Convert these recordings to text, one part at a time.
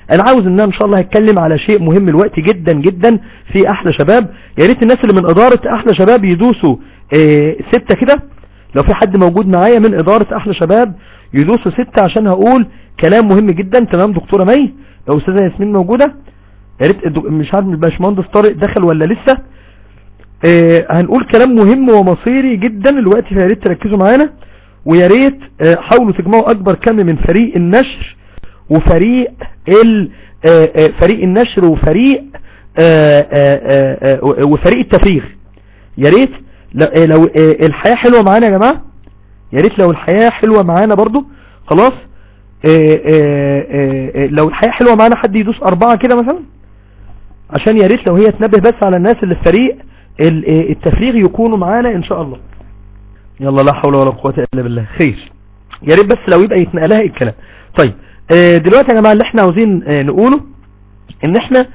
انا عاوز ان انا ان شاء الله هتكلم على شيء مهم الوقت جدا جدا في احلى شباب يا ريت الناس اللي من ادارة احلى شباب يدوسوا اه ستة كده لو في حد موجود معايا من ادارة احلى شباب يدوسوا ستة عشان هقول كلام مهم جدا تمام دكتورة مي لو استاذة ياسمين موجودة يا ريت مش عارف الباشمهندس طارق دخل ولا لسه اه هنقول كلام مهم ومصيري جدا الوقت فيا ريت تركزوا معانا ويا ريت اه حاولوا تجمعوا اكبر كم من فريق النشر وفريق ال اه فريق النشر وفريق وفريق التفريغ يا ريت لو الحياة حلوة معانا يا جماعة يا ريت لو الحياة حلوة معانا برضو خلاص لو الحياة حلوة معانا حد يدوس اربعة كده مثلا عشان يا ريت لو هي تنبه بس على الناس اللي في فريق التفريغ يكونوا معانا ان شاء الله يلا لا حول ولا قوة الا بالله خير يا ريت بس لو يبقى يتنقلها الكلام طيب دلوقتي يا جماعة اللي احنا عاوزين نقوله ان احنا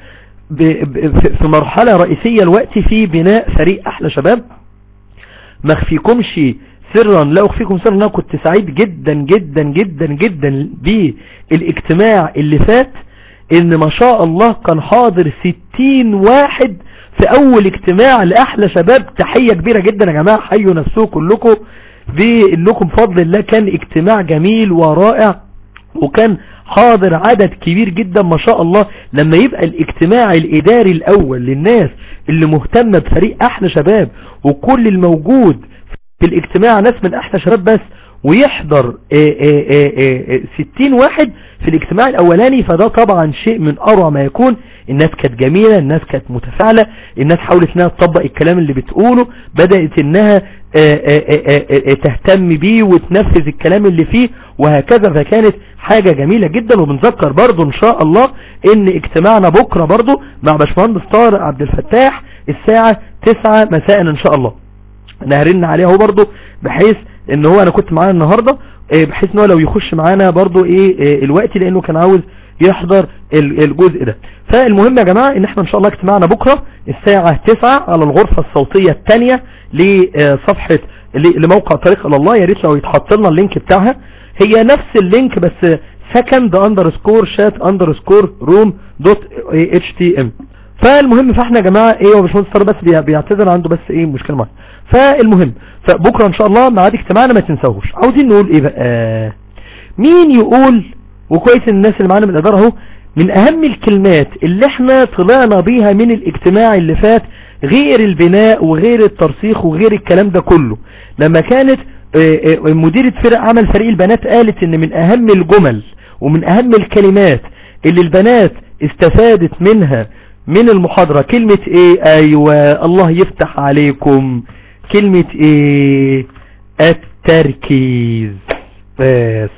في مرحلة رئيسية الوقت في بناء فريق احلى شباب ما اخفيكمش سرا لا اخفيكم سرا انا كنت سعيد جدا جدا جدا جدا بالاجتماع اللي فات ان ما شاء الله كان حاضر ستين واحد في اول اجتماع لاحلى شباب تحية كبيرة جدا يا جماعة حيوا نفسكم كلكم بانكم فضل الله كان اجتماع جميل ورائع وكان حاضر عدد كبير جدا ما شاء الله لما يبقى الاجتماع الاداري الاول للناس اللي مهتمة بفريق احلى شباب وكل الموجود في الاجتماع ناس من احلى شباب بس ويحضر ستين واحد في الاجتماع الاولاني فده طبعا شيء من اروع ما يكون الناس كانت جميلة الناس كانت متفاعلة الناس حاولت انها تطبق الكلام اللي بتقوله بدأت انها تهتم بيه وتنفذ الكلام اللي فيه وهكذا فكانت حاجة جميلة جدا وبنذكر برضو ان شاء الله ان اجتماعنا بكرة برضو مع باشمهندس طارق عبد الفتاح الساعة 9 مساء ان شاء الله نهرنا عليه هو برضو بحيث ان هو انا كنت معانا النهاردة بحيث ان هو لو يخش معانا برضو ايه الوقت لانه كان عاوز يحضر الجزء ده فالمهم يا جماعة ان احنا ان شاء الله اجتماعنا بكرة الساعة 9 على الغرفة الصوتية الثانية لصفحة لموقع طريق الى الله يا ريت لو يتحط لنا اللينك بتاعها هي نفس اللينك بس second underscore chat underscore room dot htm فالمهم فاحنا يا جماعة ايه هو باشمهندس طارق بس بيعتذر عنده بس ايه مشكلة معاه فالمهم فبكرة ان شاء الله ميعاد اجتماعنا ما تنساهوش عاوزين نقول ايه بقى مين يقول وكويس الناس اللي معانا من الادارة اهو من اهم الكلمات اللي احنا طلعنا بيها من الاجتماع اللي فات غير البناء وغير الترسيخ وغير الكلام ده كله لما كانت مديرة فرق عمل فريق البنات قالت ان من اهم الجمل ومن اهم الكلمات اللي البنات استفادت منها من المحاضرة كلمة ايه ايوه الله يفتح عليكم كلمة ايه التركيز بس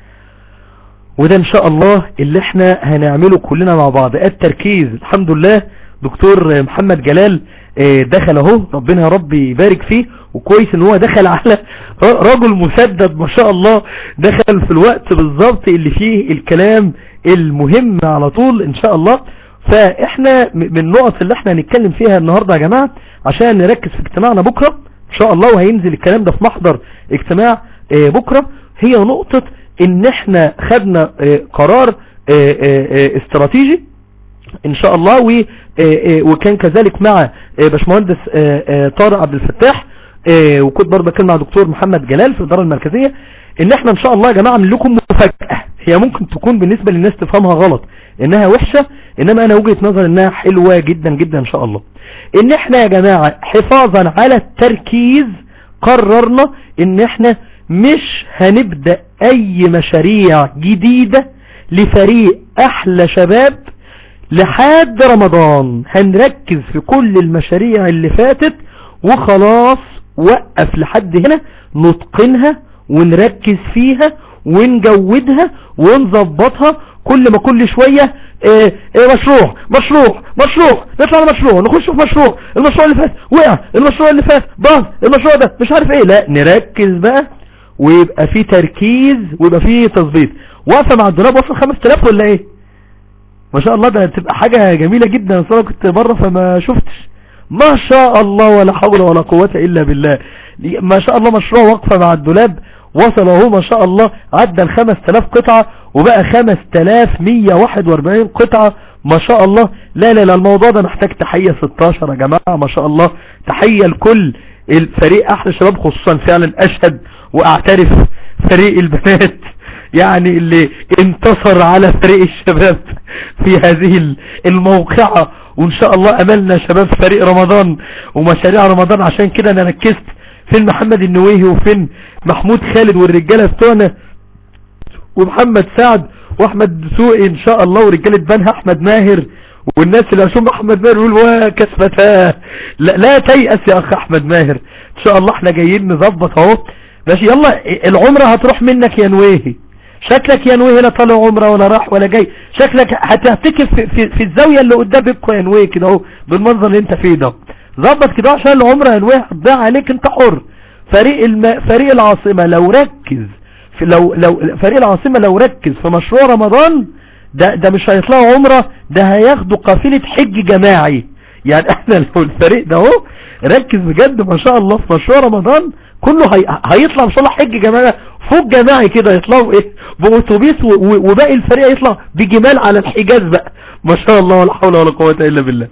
وده ان شاء الله اللي احنا هنعمله كلنا مع بعض التركيز الحمد لله دكتور محمد جلال دخل اهو ربنا يا رب يبارك فيه وكويس ان هو دخل على رجل مسدد ما شاء الله دخل في الوقت بالظبط اللي فيه الكلام المهم على طول ان شاء الله فاحنا من النقط اللي احنا هنتكلم فيها النهاردة يا جماعة عشان نركز في اجتماعنا بكرة ان شاء الله وهينزل الكلام ده في محضر اجتماع بكرة هي نقطة ان احنا خدنا قرار استراتيجي ان شاء الله وكان كذلك مع باشمهندس طارق عبد الفتاح وكنت برضه بتكلم مع دكتور محمد جلال في الاداره المركزيه ان احنا ان شاء الله يا جماعه عامل لكم مفاجاه هي ممكن تكون بالنسبه للناس تفهمها غلط انها وحشه انما انا وجهه نظر انها حلوه جدا جدا ان شاء الله ان احنا يا جماعه حفاظا على التركيز قررنا ان احنا مش هنبدا اي مشاريع جديده لفريق احلى شباب لحد رمضان هنركز في كل المشاريع اللي فاتت وخلاص وقف لحد هنا نتقنها ونركز فيها ونجودها ونظبطها كل ما كل شوية ايه ايه مشروع مشروع مشروع نطلع على مشروع نخش في مشروع المشروع اللي فات وقع المشروع اللي فات باظ المشروع ده مش عارف ايه لا نركز بقى ويبقى فيه تركيز ويبقى فيه تظبيط واقفه مع الدولاب وصل 5000 ولا ايه ما شاء الله ده تبقى حاجة جميلة جدا انا كنت بره فما شفتش ما شاء الله ولا حول ولا قوة الا بالله ما شاء الله مشروع وقفة مع الدولاب وصل اهو ما شاء الله عدى ال 5000 قطعة وبقى 5141 قطعة ما شاء الله لا لا لا الموضوع ده محتاج تحية 16 يا جماعة ما شاء الله تحية لكل الفريق احلى شباب خصوصا فعلا اشهد واعترف فريق البنات يعني اللي انتصر على فريق الشباب في هذه الموقعة وان شاء الله املنا شباب فريق رمضان ومشاريع رمضان عشان كده انا ركزت فين محمد النويهي وفين محمود خالد والرجالة بتوعنا ومحمد سعد واحمد سوقي ان شاء الله ورجالة بنها احمد ماهر والناس اللي هشوف احمد ماهر يقول وكسفتاه لا, لا تيأس يا اخ احمد ماهر ان شاء الله احنا جايين نظبط اهو ماشي يلا العمرة هتروح منك يا نويهي شكلك يا نويهي لا طالع عمرة ولا راح ولا جاي شكلك هتعتكف في, في, في الزاوية اللي قدام بيبقى يا نويهي كده اهو بالمنظر اللي انت فيه ده ظبط كده عشان العمرة يا نويهي هتضيع عليك انت حر فريق الم... فريق العاصمة لو ركز في لو لو فريق العاصمة لو ركز في مشروع رمضان ده ده مش هيطلعوا عمرة ده هياخدوا قافلة حج جماعي يعني احنا لو الفريق ده اهو ركز بجد ما شاء الله في مشروع رمضان كله هي... هيطلع ان شاء الله حج جماعي فوق جماعي كده يطلعوا ايه باوتوبيس و... وباقي الفريق يطلع بجمال على الحجاز بقى ما شاء الله ولا حول ولا قوة الا بالله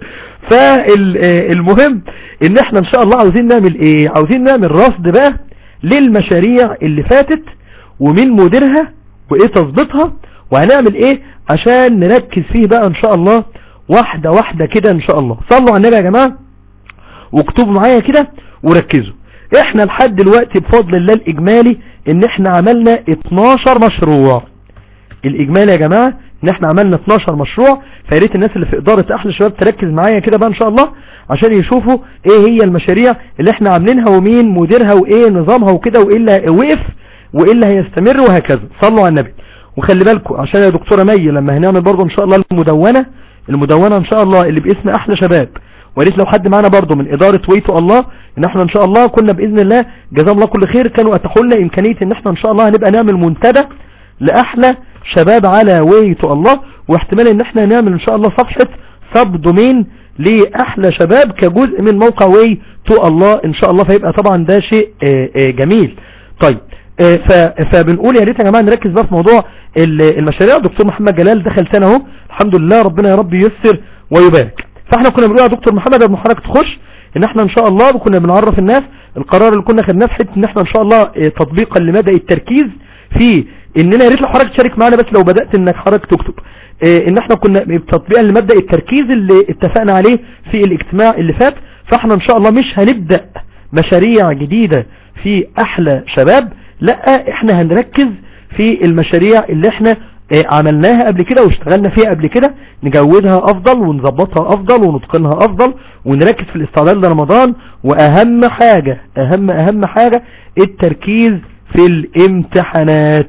فالمهم ان احنا ان شاء الله عاوزين نعمل ايه عاوزين نعمل رصد بقى للمشاريع اللي فاتت ومين مديرها وايه تظبيطها وهنعمل ايه عشان نركز فيه بقى ان شاء الله واحدة واحدة كده ان شاء الله صلوا على النبي يا جماعة واكتبوا معايا كده وركزوا احنا لحد دلوقتي بفضل الله الاجمالي ان احنا عملنا 12 مشروع الاجمالي يا جماعة ان احنا عملنا 12 مشروع فياريت الناس اللي في ادارة احلى شباب تركز معايا كده بقى ان شاء الله عشان يشوفوا ايه هي المشاريع اللي احنا عاملينها ومين مديرها وايه نظامها وكده وايه اللي وقف وايه اللي هيستمر وهكذا صلوا على النبي وخلي بالكم عشان يا دكتورة مي لما هنعمل برضو ان شاء الله المدونة المدونة ان شاء الله اللي باسم احلى شباب وريت لو حد معانا برضو من ادارة ويتو الله ان احنا ان شاء الله كنا باذن الله جزاهم الله كل خير كانوا اتاحوا لنا امكانية ان احنا ان شاء الله هنبقى نعمل منتدى لاحلى شباب على ويتو الله واحتمال ان احنا نعمل ان شاء الله صفحة سب دومين لاحلى شباب كجزء من موقع وي تو الله ان شاء الله فيبقى طبعا ده شيء جميل طيب فبنقول يا ريت يا جماعه نركز بقى في موضوع المشاريع دكتور محمد جلال دخل سنه اهو الحمد لله ربنا يا رب ييسر ويبارك فاحنا كنا بنقول يا دكتور محمد قبل حضرتك تخش ان احنا ان شاء الله كنا بنعرف الناس القرار اللي كنا خدناه في حته ان احنا ان شاء الله تطبيقا لمدى التركيز في اننا يا ريت لو حضرتك تشارك معانا بس لو بدات انك حضرتك تكتب ان احنا كنا تطبيقا لمبدا التركيز اللي اتفقنا عليه في الاجتماع اللي فات فاحنا ان شاء الله مش هنبدا مشاريع جديده في احلى شباب لا احنا هنركز في المشاريع اللي احنا عملناها قبل كده واشتغلنا فيها قبل كده نجودها افضل ونظبطها افضل ونتقنها افضل ونركز في الاستعداد لرمضان واهم حاجة اهم اهم حاجة التركيز في الامتحانات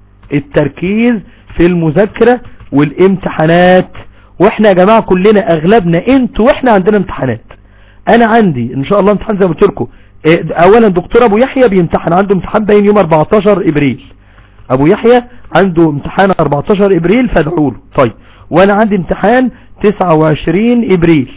التركيز في المذاكرة والامتحانات واحنا يا جماعة كلنا اغلبنا انتوا واحنا عندنا امتحانات انا عندي ان شاء الله امتحان زي ما قلت لكم اولا دكتور ابو يحيى بيمتحن عنده امتحان باين يوم 14 ابريل ابو يحيى عنده امتحان 14 ابريل فادعوا له طيب وانا عندي امتحان 29 ابريل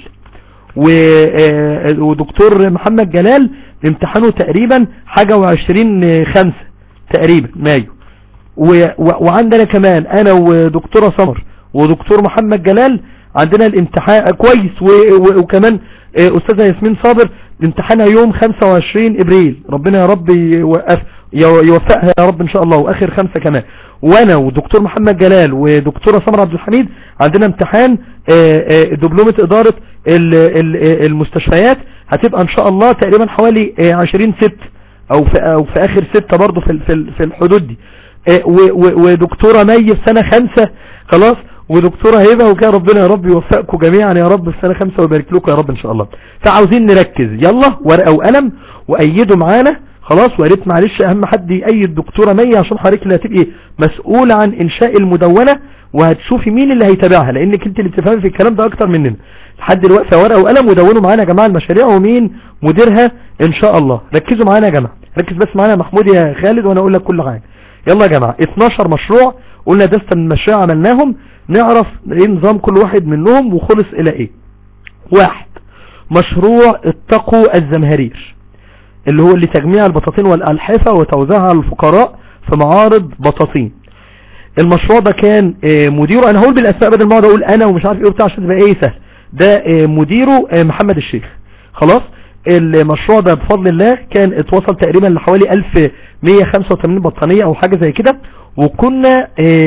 ودكتور محمد جلال امتحانه تقريبا حاجة وعشرين خمسة تقريبا مايو وعندنا كمان انا ودكتورة سمر ودكتور محمد جلال عندنا الامتحان كويس وكمان استاذة ياسمين صابر امتحانها يوم 25 ابريل ربنا يا رب يوقف يوفقها يا رب ان شاء الله واخر خمسة كمان وانا ودكتور محمد جلال ودكتورة سمر عبد الحميد عندنا امتحان دبلومة ادارة المستشفيات هتبقى ان شاء الله تقريبا حوالي 20 ست او في, أو في اخر ستة برضو في, في الحدود دي ودكتورة مي في سنة خمسة خلاص ودكتورة هبة وكان ربنا يا رب يوفقكم جميعا يا رب في سنة خمسة ويبارك لكم يا رب ان شاء الله فعاوزين نركز يلا ورقة وقلم وايدوا معانا خلاص وقالت معلش اهم حد يأيد دكتورة مي عشان حضرتك اللي هتبقي مسؤولة عن انشاء المدونة وهتشوفي مين اللي هيتابعها لانك انت اللي بتفهمي في الكلام ده اكتر مننا لحد دلوقتي ورقة وقلم ودونوا معانا يا جماعة المشاريع ومين مديرها ان شاء الله ركزوا معانا يا جماعة ركز بس معانا محمود يا خالد وانا اقول لك كل حاجة يلا يا جماعة 12 مشروع قلنا دستة من المشاريع عملناهم نعرف ايه نظام كل واحد منهم وخلص الى ايه واحد مشروع اتقوا الزمهرير اللي هو لتجميع البطاطين والألحفة وتوزيعها على الفقراء في معارض بطاطين المشروع ده كان آه، مديره انا هقول بالاسماء بدل ما اقعد اقول انا ومش عارف ايه وبتاع عشان تبقى ايه سهل ده آه، مديره آه، محمد الشيخ خلاص المشروع ده بفضل الله كان اتوصل تقريبا لحوالي 1185 بطانية او حاجة زي كده وكنا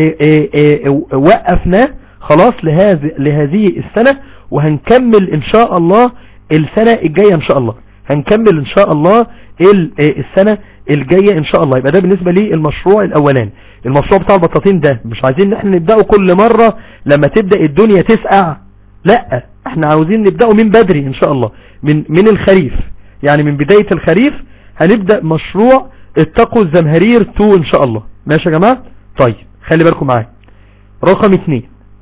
وقفناه خلاص لهذه لهذه السنة وهنكمل ان شاء الله السنة الجاية ان شاء الله هنكمل ان شاء الله السنة الجاية ان شاء الله يبقى ده بالنسبة لي المشروع الاولاني المشروع بتاع البطاطين ده مش عايزين ان احنا نبدأه كل مرة لما تبدأ الدنيا تسقع لا احنا عاوزين نبدأه من بدري ان شاء الله من, من الخريف يعني من بداية الخريف هنبدأ مشروع اتقوا الزمهرير 2 ان شاء الله ماشي يا جماعة طيب خلي بالكم معايا رقم اثنين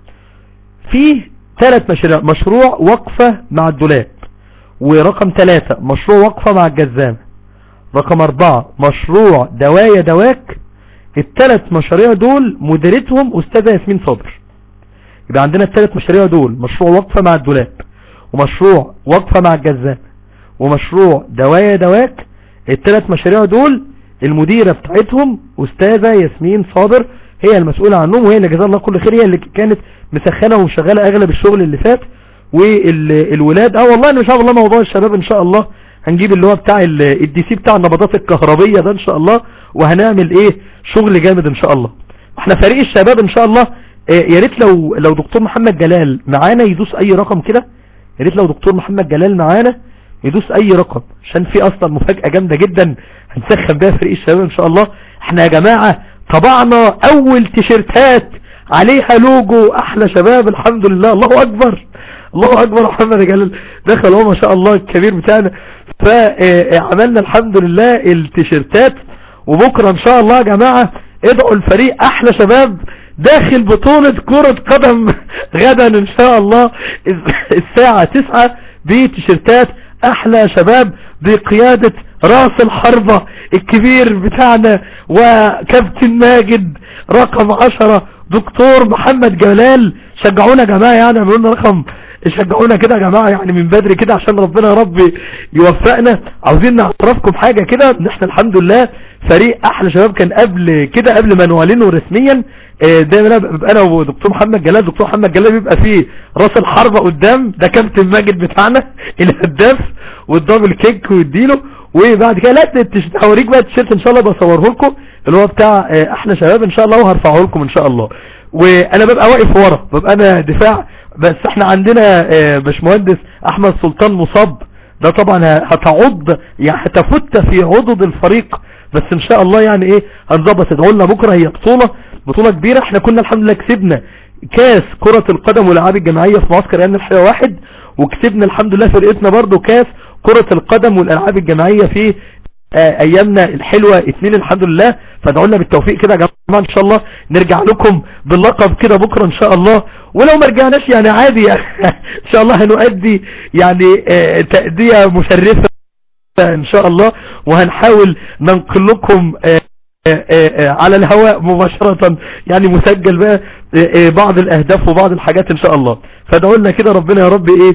في ثلاث مشاريع مشروع وقفة مع الدولاب ورقم ثلاثة مشروع وقفة مع الجزامة رقم اربعة مشروع دوايا دواك الثلاث مشاريع دول مديرتهم استاذة ياسمين صابر يبقى عندنا الثلاث مشاريع دول مشروع وقفة مع الدولاب ومشروع وقفة مع الجزام ومشروع دوايا دواك الثلاث مشاريع دول المديرة بتاعتهم استاذة ياسمين صابر هي المسؤولة عنهم وهي اللي جزاها الله كل خير هي اللي كانت مسخنة ومشغلة اغلب الشغل اللي فات والولاد اه والله انا مش عارف الله موضوع الشباب ان شاء الله هنجيب اللي هو بتاع الدي سي بتاع النبضات الكهربية ده ان شاء الله وهنعمل ايه شغل جامد ان شاء الله احنا فريق الشباب ان شاء الله إيه، يا ريت لو لو دكتور محمد جلال معانا يدوس اي رقم كده يا ريت لو دكتور محمد جلال معانا يدوس اي رقم عشان في اصلا مفاجأة جامدة جدا هنسخن بيها فريق الشباب ان شاء الله احنا يا جماعة طبعنا اول تيشيرتات عليها لوجو احلى شباب الحمد لله الله اكبر الله اكبر محمد جلال دخل هو ما شاء الله الكبير بتاعنا فعملنا الحمد لله التيشيرتات وبكرة ان شاء الله يا جماعة ادعوا الفريق احلى شباب داخل بطولة كرة قدم غدا ان شاء الله الساعة تسعة بتيشيرتات احلى شباب بقيادة راس الحربة الكبير بتاعنا وكابتن ماجد رقم عشرة دكتور محمد جلال شجعونا يا جماعة يعني عملوا لنا رقم شجعونا كده يا جماعة يعني من بدري كده عشان ربنا يا رب يوفقنا عاوزين نعرفكم حاجة كده ان احنا الحمد لله فريق احلى شباب كان قبل كده قبل ما نعلنه رسميا آه، دايما ببقى انا ودكتور محمد جلال دكتور محمد جلال بيبقى فيه راس الحربة قدام ده كابتن ماجد بتاعنا الهداف والدبل كيك ويديله وبعد كده لا هوريك بقى التيشيرت ان شاء الله بصوره لكم اللي هو بتاع آه، احلى شباب ان شاء الله وهرفعه لكم ان شاء الله وانا ببقى واقف ورا ببقى انا دفاع بس احنا عندنا آه، باشمهندس احمد سلطان مصاب ده طبعا هتعض يعني هتفت في عضد الفريق بس ان شاء الله يعني ايه هنظبط ادعوا لنا بكره هي بطوله بطوله كبيره احنا كنا الحمد لله كسبنا كاس كرة القدم والالعاب الجماعيه في معسكر ايام الحياه واحد وكسبنا الحمد لله فرقتنا برضو كاس كرة القدم والالعاب الجماعيه في آه، ايامنا الحلوة اتنين الحمد لله فادعوا لنا بالتوفيق كده يا جماعه ان شاء الله نرجع لكم باللقب كده بكره ان شاء الله ولو ما رجعناش يعني عادي يعني ان شاء الله هنؤدي يعني آه، تأدية مشرفة ان شاء الله وهنحاول ننقل لكم آه، آه، على الهواء مباشرة يعني مسجل بقى بعض الاهداف وبعض الحاجات ان شاء الله فادعوا لنا كده ربنا يا رب ايه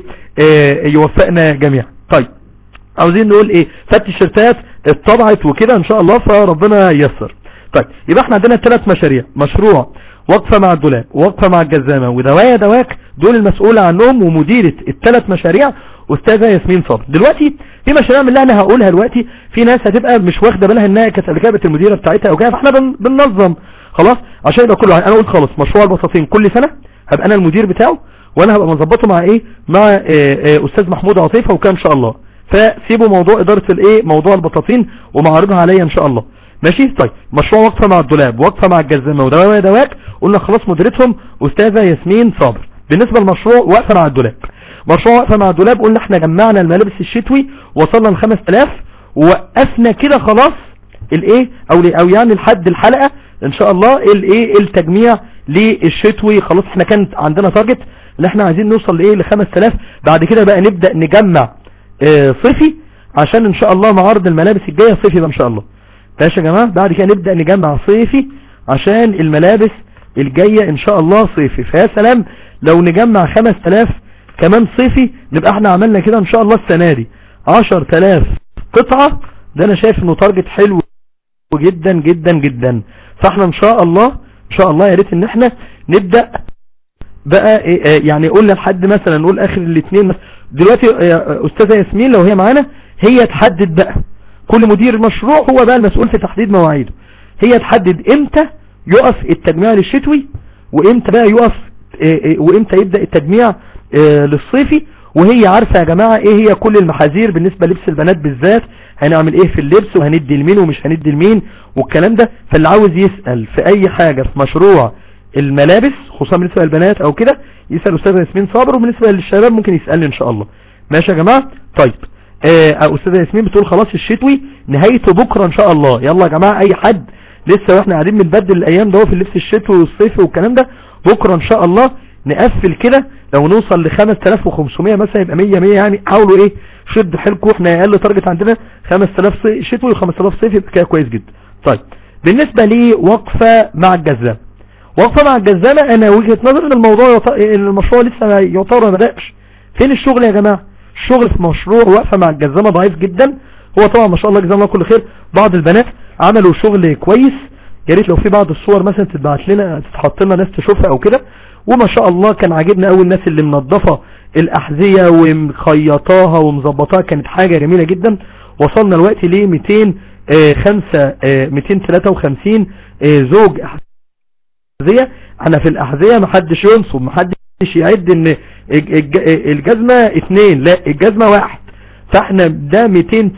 يوفقنا جميعا طيب عاوزين نقول ايه فالتيشيرتات اتطبعت وكده ان شاء الله فربنا ييسر طيب يبقى احنا عندنا ثلاث مشاريع مشروع وقفة مع الدولاب ووقفة مع الجزامة ودوايا دواك دول المسؤولة عنهم ومديرة الثلاث مشاريع استاذة ياسمين صابر دلوقتي في مشاريع من اللي انا هقولها دلوقتي في ناس هتبقى مش واخده بالها انها كانت قبل كده المديره بتاعتها او كده فاحنا بننظم خلاص عشان يبقى كل واحد انا قلت خلاص مشروع البساطين كل سنه هبقى انا المدير بتاعه وانا هبقى مظبطه مع ايه مع آه، آه، استاذ محمود عطيفه وكان ان شاء الله فسيبوا موضوع اداره الايه موضوع البطاطين ومعارضها عليا ان شاء الله ماشي طيب مشروع وقفه مع الدولاب وقفه مع الجزامه ودواء دواك قلنا خلاص مديرتهم استاذه ياسمين صابر بالنسبه للمشروع وقفه مع الدولاب مشروع وقفه مع الدولاب قلنا احنا جمعنا الملابس الشتوي وصلنا ل 5000 ووقفنا كده خلاص الايه او او يعني لحد الحلقه ان شاء الله الايه التجميع للشتوي خلاص احنا كانت عندنا تارجت ان احنا عايزين نوصل لايه ل 5000 بعد كده بقى نبدا نجمع اه صيفي عشان ان شاء الله معارض الملابس الجايه صيفي بقى ان شاء الله ماشي يا جماعه بعد كده نبدا نجمع صيفي عشان الملابس الجاية ان شاء الله صيفي فيا سلام لو نجمع 5000 كمان صيفي نبقى احنا عملنا كده ان شاء الله السنة دي 10000 قطعة ده انا شايف انه تارجت حلو جدا جدا جدا فاحنا ان شاء الله ان شاء الله يا ريت ان احنا نبدأ بقى يعني قلنا لحد مثلا نقول اخر الاثنين دلوقتي استاذة ياسمين لو هي معانا هي تحدد بقى كل مدير مشروع هو بقى المسؤول في تحديد مواعيده هي تحدد امتى يقف التجميع للشتوي وامتى بقى يقف وامتى يبدأ التجميع للصيفي وهي عارفة يا جماعة ايه هي كل المحاذير بالنسبة لبس البنات بالذات هنعمل ايه في اللبس وهندي لمين ومش هندي لمين والكلام ده فاللي عاوز يسأل في اي حاجة في مشروع الملابس خصوصا بالنسبة للبنات او كده يسأل استاذة ياسمين صابر وبالنسبة للشباب ممكن يسألني ان شاء الله ماشي يا جماعة طيب آه استاذة ياسمين بتقول خلاص الشتوي نهايته بكرة ان شاء الله يلا يا جماعة اي حد لسه واحنا قاعدين بنبدل الايام ده في اللبس الشتوي والصيفي والكلام ده بكرة ان شاء الله نقفل كده لو نوصل ل 5500 مثلا يبقى 100 100 يعني حاولوا ايه شد حيلكم احنا اقل تارجت عندنا 5000 شتوي و5000 صيفي يبقى كده كويس جدا طيب بالنسبة لي وقفة مع الجزام وقفة مع الجزامة انا وجهة نظر ان الموضوع يط... ان المشروع لسه يعتبر ما بدأش فين الشغل يا جماعة الشغل في مشروع وقفة مع الجزامة ضعيف جدا هو طبعا ما شاء الله جزاهم الله كل خير بعض البنات عملوا شغل كويس يا ريت لو في بعض الصور مثلا تتبعت لنا تتحط لنا ناس تشوفها او كده وما شاء الله كان عاجبنا قوي الناس اللي منظفة الاحذية ومخيطاها ومظبطاها كانت حاجة جميلة جدا وصلنا الوقت ل 205 253 زوج احذية احنا في الاحذية محدش ينصب محدش يعد ان الجزمة اثنين لا الجزمة واحد فاحنا ده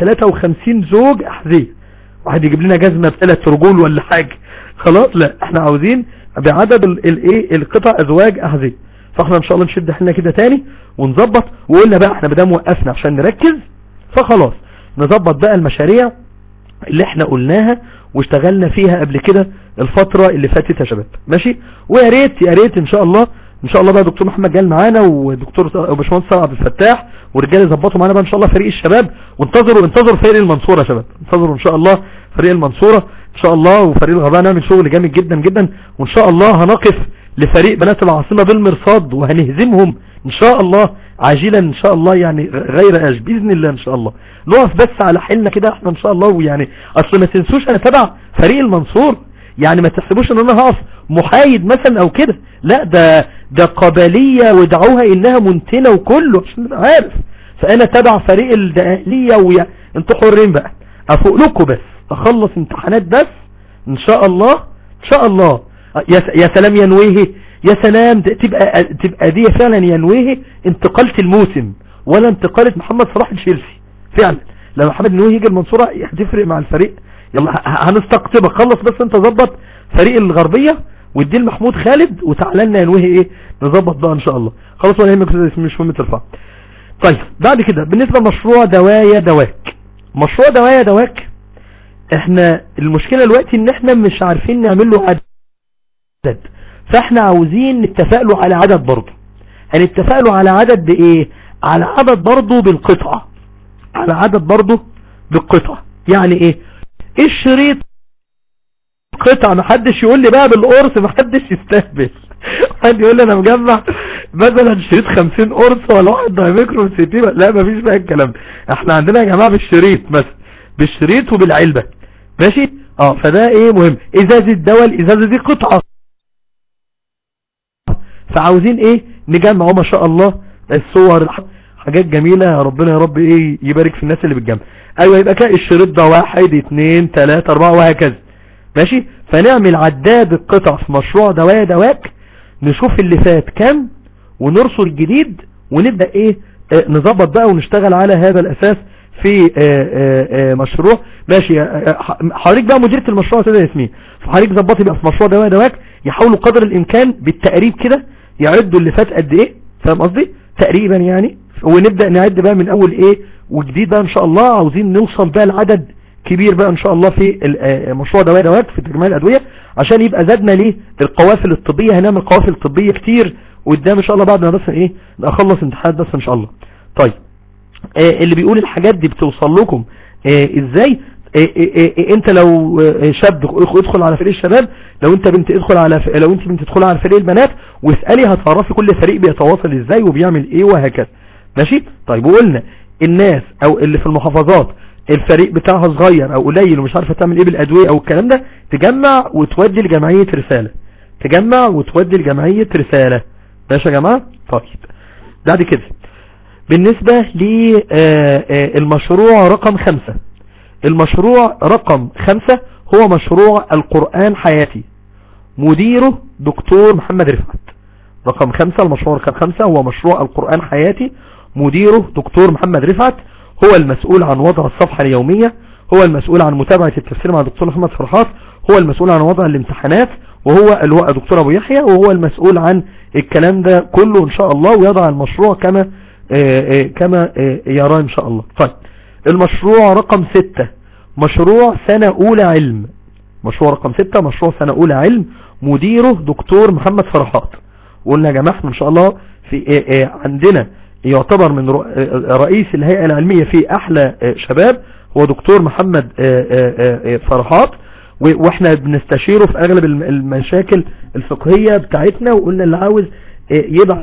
253 زوج احذية واحد يجيب لنا جزمة بثلاث رجول ولا حاجة خلاص لا احنا عاوزين بعدد الايه القطع ازواج احذية فاحنا ان شاء الله نشد حلنا كده تاني ونظبط وقلنا بقى احنا بدام وقفنا عشان نركز فخلاص نظبط بقى المشاريع اللي احنا قلناها واشتغلنا فيها قبل كده الفترة اللي فاتت يا شباب ماشي ويا ريت يا ريت ان شاء الله ان شاء الله بقى دكتور محمد جال معانا ودكتور باشمهندس عبد الفتاح ورجاله يظبطوا معانا بقى ان شاء الله فريق الشباب وانتظروا انتظروا فريق المنصوره يا شباب انتظروا ان شاء الله فريق المنصوره ان شاء الله وفريق الغربيه نعمل شغل جامد جدا جدا وان شاء الله هنقف لفريق بنات العاصمه بالمرصاد وهنهزمهم ان شاء الله عاجلا ان شاء الله يعني غير اج باذن الله ان شاء الله نقف بس على حيلنا كده احنا ان شاء الله ويعني اصل ما تنسوش انا تبع فريق المنصور يعني ما تحسبوش ان انا هقف محايد مثلا او كده لا ده ده قبلية ودعوها انها منتنة وكله عشان نبقى عارف فانا تبع فريق الدقالية ويا انتوا حرين بقى افوق لكم بس اخلص امتحانات بس ان شاء الله ان شاء الله يا يا سلام ينويه يا سلام تبقى تبقى دي فعلا ينويه انتقالة الموسم ولا انتقالة محمد صلاح لتشيلسي فعلا لما محمد نويه يجي المنصورة هتفرق مع الفريق يلا هنستقطبك خلص بس انت ظبط فريق الغربية وادي محمود خالد وتعالى لنا ينويه ايه نظبط بقى ان شاء الله خلاص ولا يهمك مش مهم ترفع طيب بعد كده بالنسبة لمشروع دوايا دواك مشروع دوايا دواك احنا المشكلة دلوقتي ان احنا مش عارفين نعمل له عدد فاحنا عاوزين نتفق له على عدد برضه هنتفق له على عدد بايه على عدد برضه بالقطعة على عدد برضه بالقطعة يعني ايه الشريط قطعة محدش يقول لي بقى بالقرص محدش يستهبل حد يقول لي انا مجمع مثلا شريط 50 قرص ولا واحد دايميكرو سيتي لا مفيش بقى الكلام ده احنا عندنا يا جماعه بالشريط مثلا بالشريط وبالعلبة ماشي اه فده ايه مهم ازازة دواء الازازة دي قطعة فعاوزين ايه نجمعه ما شاء الله الصور حاجات جميلة يا ربنا يا رب ايه يبارك في الناس اللي بتجمع ايوه يبقى كده الشريط ده واحد اتنين تلاتة اربعة وهكذا ماشي فنعمل عداد القطع في مشروع دوايا دواك نشوف اللي فات كام ونرسل الجديد ونبدأ ايه اه نظبط بقى ونشتغل على هذا الاساس في اه اه مشروع ماشي حضرتك بقى مديرة المشروع سيدة ياسمين فحضرتك ظبطي بقى في مشروع دوايا دواك يحاولوا قدر الامكان بالتقريب كده يعدوا اللي فات قد ايه فاهم قصدي تقريبا يعني ونبدأ نعد بقى من اول ايه وجديد بقى ان شاء الله عاوزين نوصل بقى لعدد كبير بقى ان شاء الله في مشروع دواء دواك في تجميع الادوية عشان يبقى زادنا ليه القوافل الطبية هنعمل قوافل طبية كتير قدام ان شاء الله بعد ما بس ايه نخلص امتحانات بس ان شاء الله طيب آه اللي بيقول الحاجات دي بتوصل لكم آه ازاي آه انت لو شاب ادخل على فريق الشباب لو انت بنت ادخل على ف... لو انت بنت تدخل على فريق البنات واسالي هتعرفي كل فريق بيتواصل ازاي وبيعمل ايه وهكذا ماشي طيب وقلنا الناس او اللي في المحافظات الفريق بتاعها صغير او قليل ومش عارفة تعمل ايه بالادوية او الكلام ده تجمع وتودي لجمعية رسالة تجمع وتودي لجمعية رسالة ماشي يا جماعة طيب بعد كده بالنسبة للمشروع رقم خمسة المشروع رقم خمسة هو مشروع القرآن حياتي مديره دكتور محمد رفعت رقم خمسة المشروع رقم خمسة هو مشروع القرآن حياتي مديره دكتور محمد رفعت هو المسؤول عن وضع الصفحة اليومية هو المسؤول عن متابعة التفسير مع دكتور محمد فرحات هو المسؤول عن وضع الامتحانات وهو اللي هو دكتور ابو يحيى وهو المسؤول عن الكلام ده كله ان شاء الله ويضع المشروع كما آآ آآ كما يرى ان شاء الله طيب المشروع رقم ستة مشروع سنة اولى علم مشروع رقم ستة مشروع سنة اولى علم مديره دكتور محمد فرحات وقلنا يا جماعة ان شاء الله في عندنا يعتبر من رئيس الهيئة العلمية في احلى شباب هو دكتور محمد فرحات واحنا بنستشيره في اغلب المشاكل الفقهية بتاعتنا وقلنا اللي عاوز يبعت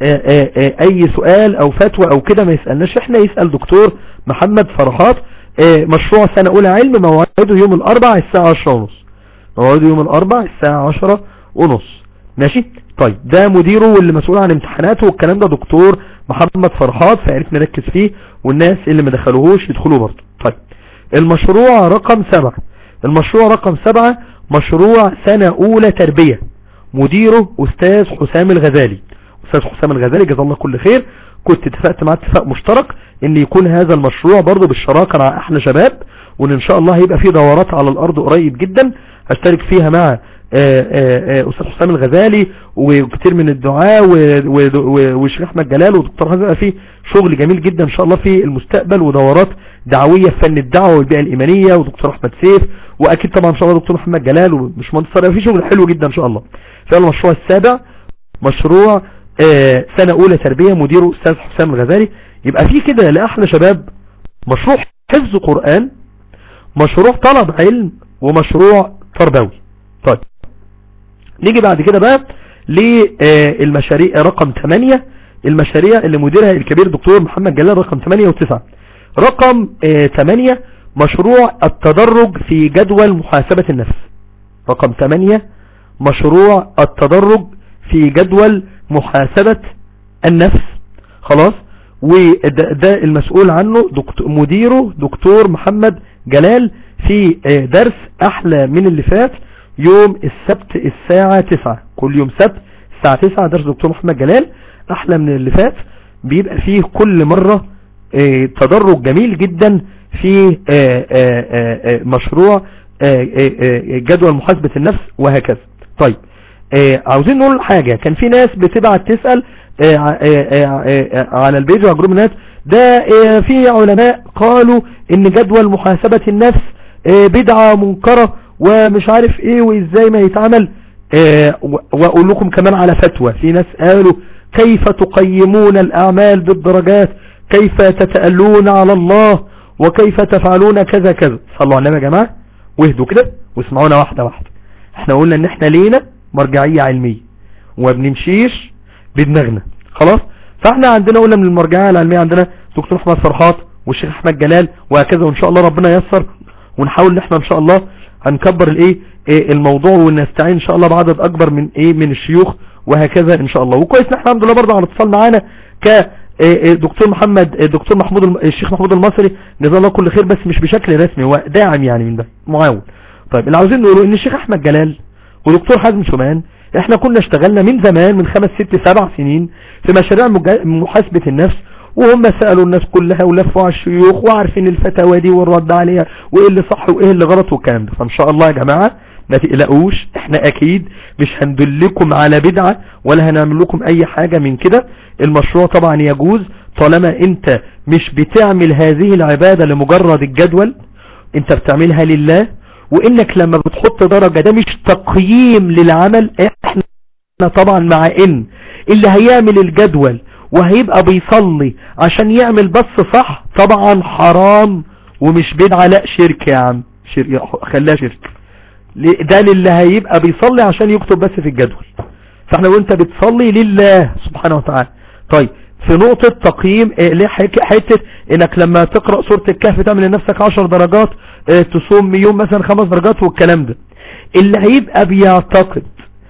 اي سؤال او فتوى او كده ما يسألناش احنا يسأل دكتور محمد فرحات مشروع سنة اولى علم موعده يوم الاربع الساعة عشرة ونص موعده يوم الاربع الساعة عشرة ونص ماشي طيب ده مديره واللي مسؤول عن امتحاناته والكلام ده دكتور محمد فرحات فعرف نركز فيه والناس اللي ما دخلوهوش يدخلوا برضه طيب المشروع رقم سبعة المشروع رقم سبعة مشروع سنة اولى تربية مديره استاذ حسام الغزالي استاذ حسام الغزالي جزاه الله كل خير كنت اتفقت معاه اتفاق مشترك ان يكون هذا المشروع برضه بالشراكة مع احلى شباب وان ان شاء الله هيبقى فيه دورات على الارض قريب جدا هشترك فيها مع استاذ حسام الغزالي وكتير من الدعاء والشيخ احمد جلال ودكتور حسن فيه شغل جميل جدا ان شاء الله في المستقبل ودورات دعوية في فن الدعوة والبيئة الإيمانية ودكتور أحمد سيف وأكيد طبعا إن شاء الله دكتور محمد جلال ومش مهندس في شغل حلو جدا إن شاء الله في المشروع السابع مشروع آه سنة أولى تربية مديره أستاذ حسام الغزالي يبقى في كده لأحلى شباب مشروع حفظ قرآن مشروع طلب علم ومشروع تربوي طيب نيجي بعد كده بقى للمشاريع رقم 8 المشاريع اللي مديرها الكبير دكتور محمد جلال رقم 8 و9 رقم 8 مشروع التدرج في جدول محاسبة النفس رقم 8 مشروع التدرج في جدول محاسبة النفس خلاص وده المسؤول عنه دكتور مديره دكتور محمد جلال في درس احلى من اللي فات يوم السبت الساعة 9 كل يوم سبت الساعة 9 درس دكتور محمد جلال احلى من اللي فات بيبقى فيه كل مرة تدرج جميل جدا في مشروع جدول محاسبة النفس وهكذا طيب عاوزين نقول حاجة كان في ناس بتبعت تسأل على البيج وعلى جروب الناس ده في علماء قالوا ان جدول محاسبة النفس بدعة منكرة ومش عارف ايه وازاي ما يتعمل واقول لكم كمان على فتوى في ناس قالوا كيف تقيمون الاعمال بالدرجات كيف تتألون على الله وكيف تفعلون كذا كذا صلوا على النبي يا جماعة واهدوا كده واسمعونا واحدة واحدة احنا قلنا ان احنا لينا مرجعية علمية وما بنمشيش بدماغنا خلاص فاحنا عندنا قلنا من المرجعية العلمية عندنا دكتور احمد فرحات والشيخ احمد جلال وهكذا وان شاء الله ربنا ييسر ونحاول ان احنا ان شاء الله هنكبر الايه ايه الموضوع ونستعين ان شاء الله بعدد اكبر من ايه من الشيوخ وهكذا ان شاء الله وكويس ان احنا الحمد لله برضه على اتصال معانا ك دكتور محمد دكتور محمود الشيخ محمود المصري جزاه الله كل خير بس مش بشكل رسمي هو داعم يعني من ده معاون طيب اللي عاوزين نقوله ان الشيخ احمد جلال ودكتور حازم شومان احنا كنا اشتغلنا من زمان من خمس ست سبع سنين في مشاريع محاسبة النفس وهم سألوا الناس كلها ولفوا على الشيوخ وعارفين الفتاوى دي والرد عليها وايه اللي صح وايه اللي غلط والكلام ده فان شاء الله يا جماعة ما تقلقوش احنا اكيد مش هندلكم على بدعة ولا هنعمل لكم اي حاجة من كده المشروع طبعا يجوز طالما انت مش بتعمل هذه العبادة لمجرد الجدول انت بتعملها لله وانك لما بتحط درجة ده مش تقييم للعمل احنا طبعا مع ان اللي هيعمل الجدول وهيبقى بيصلي عشان يعمل بس صح طبعا حرام ومش بدعة لا شرك يا عم شرك خليها شرك ده للي هيبقى بيصلي عشان يكتب بس في الجدول فاحنا وانت بتصلي لله سبحانه وتعالى طيب في نقطة تقييم آه، ليه حك- حتة انك لما تقرأ سورة الكهف تعمل لنفسك عشر درجات آه، تصوم يوم مثلا خمس درجات والكلام ده اللي هيبقى بيعتقد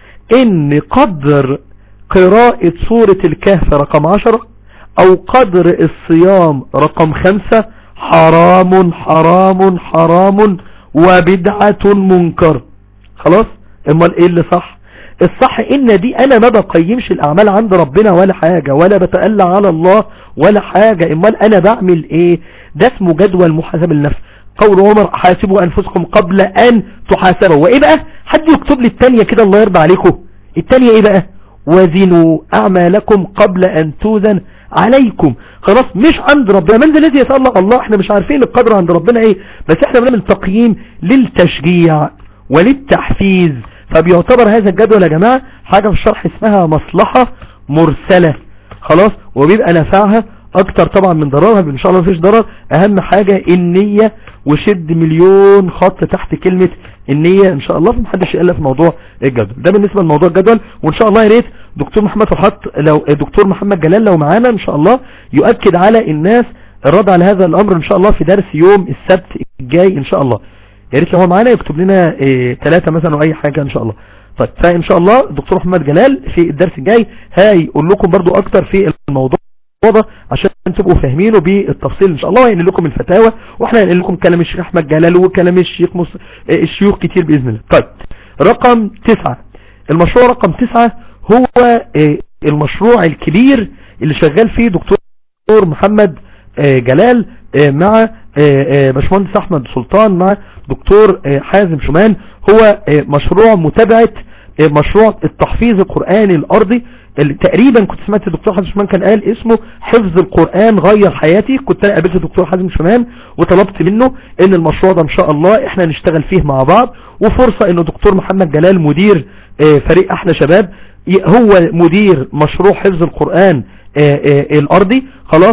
ان قدر قراءة سورة الكهف رقم عشرة او قدر الصيام رقم خمسة حرام حرام حرام وبدعة منكر خلاص امال ايه اللي صح الصح ان دي انا ما بقيمش الاعمال عند ربنا ولا حاجة ولا بتألى على الله ولا حاجة امال انا بعمل ايه ده اسمه جدول محاسبة للنفس قول عمر حاسبوا انفسكم قبل ان تحاسبوا وايه بقى حد يكتب لي التانية كده الله يرضى عليكم التانية ايه بقى وزنوا اعمالكم قبل ان توزن عليكم خلاص مش عند ربنا من ذا الذي يتألق الله احنا مش عارفين القدر عند ربنا ايه بس احنا بنعمل تقييم للتشجيع وللتحفيز فبيعتبر هذا الجدول يا جماعة حاجة في الشرح اسمها مصلحة مرسلة خلاص وبيبقى نفعها اكتر طبعا من ضررها ان شاء الله مفيش ضرر اهم حاجة النية وشد مليون خط تحت كلمة النية ان شاء الله فمحدش يقلق في موضوع الجدول ده بالنسبة لموضوع الجدول وان شاء الله يا ريت دكتور محمد فرحات لو دكتور محمد جلال لو معانا ان شاء الله يؤكد على الناس الرد على هذا الامر ان شاء الله في درس يوم السبت الجاي ان شاء الله يا ريت لو هو معانا يكتب لنا ثلاثة مثلا او اي حاجة ان شاء الله طيب فان شاء الله دكتور محمد جلال في الدرس الجاي هيقول لكم برضو اكتر في الموضوع ده عشان تبقوا فاهمينه بالتفصيل ان شاء الله وينقل لكم الفتاوى واحنا هنقل لكم كلام الشيخ احمد جلال وكلام الشيخ مص... الشيوخ كتير باذن الله طيب رقم تسعة المشروع رقم تسعة هو المشروع الكبير اللي شغال فيه دكتور محمد جلال مع باشمهندس احمد سلطان مع دكتور حازم شمان هو مشروع متابعة مشروع التحفيظ القرآني الارضي اللي تقريبا كنت سمعت الدكتور حازم شمان كان قال اسمه حفظ القرآن غير حياتي كنت انا قابلت الدكتور حازم شمان وطلبت منه ان المشروع ده ان شاء الله احنا نشتغل فيه مع بعض وفرصة انه دكتور محمد جلال مدير فريق احلى شباب هو مدير مشروع حفظ القرآن الارضي خلاص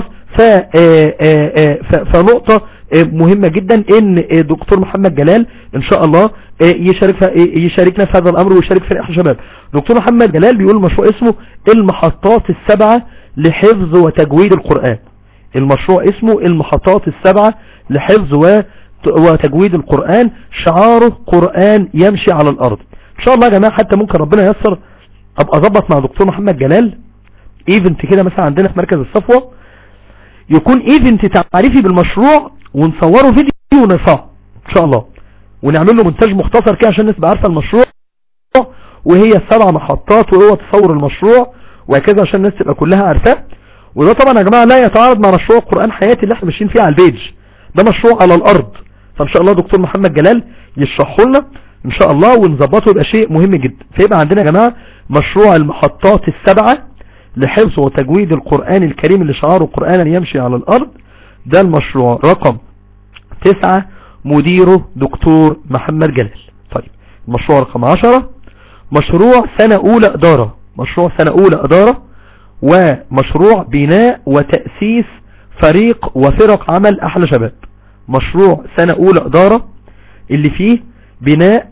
فنقطة مهمة جدا ان دكتور محمد جلال ان شاء الله يشارك يشاركنا في هذا الامر ويشارك في احلى شباب دكتور محمد جلال بيقول مشروع اسمه المحطات السبعة لحفظ وتجويد القرآن المشروع اسمه المحطات السبعة لحفظ وتجويد القرآن شعاره قرآن يمشي على الارض ان شاء الله يا جماعة حتى ممكن ربنا ييسر ابقى اظبط مع دكتور محمد جلال ايفنت كده مثلا عندنا في مركز الصفوة يكون ايفنت تعريفي بالمشروع ونصوره فيديو ونرفعه ان شاء الله ونعمل له مونتاج مختصر كده عشان الناس تبقى عارفه المشروع وهي السبع محطات وهو تصور المشروع وهكذا عشان الناس تبقى كلها عارفاه وده طبعا يا جماعه لا يتعارض مع مشروع قرآن حياتي اللي احنا ماشيين فيه على البيج ده مشروع على الارض فان شاء الله دكتور محمد جلال يشرحه لنا ان شاء الله ونظبطه يبقى شيء مهم جدا فيبقى عندنا يا جماعه مشروع المحطات السبعه لحفظ وتجويد القرآن الكريم اللي شعاره قرآنا يمشي على الارض ده المشروع رقم تسعة مديره دكتور محمد جلال طيب المشروع رقم عشرة مشروع سنة اولى ادارة مشروع سنة اولى ادارة ومشروع بناء وتأسيس فريق وفرق عمل احلى شباب مشروع سنة اولى ادارة اللي فيه بناء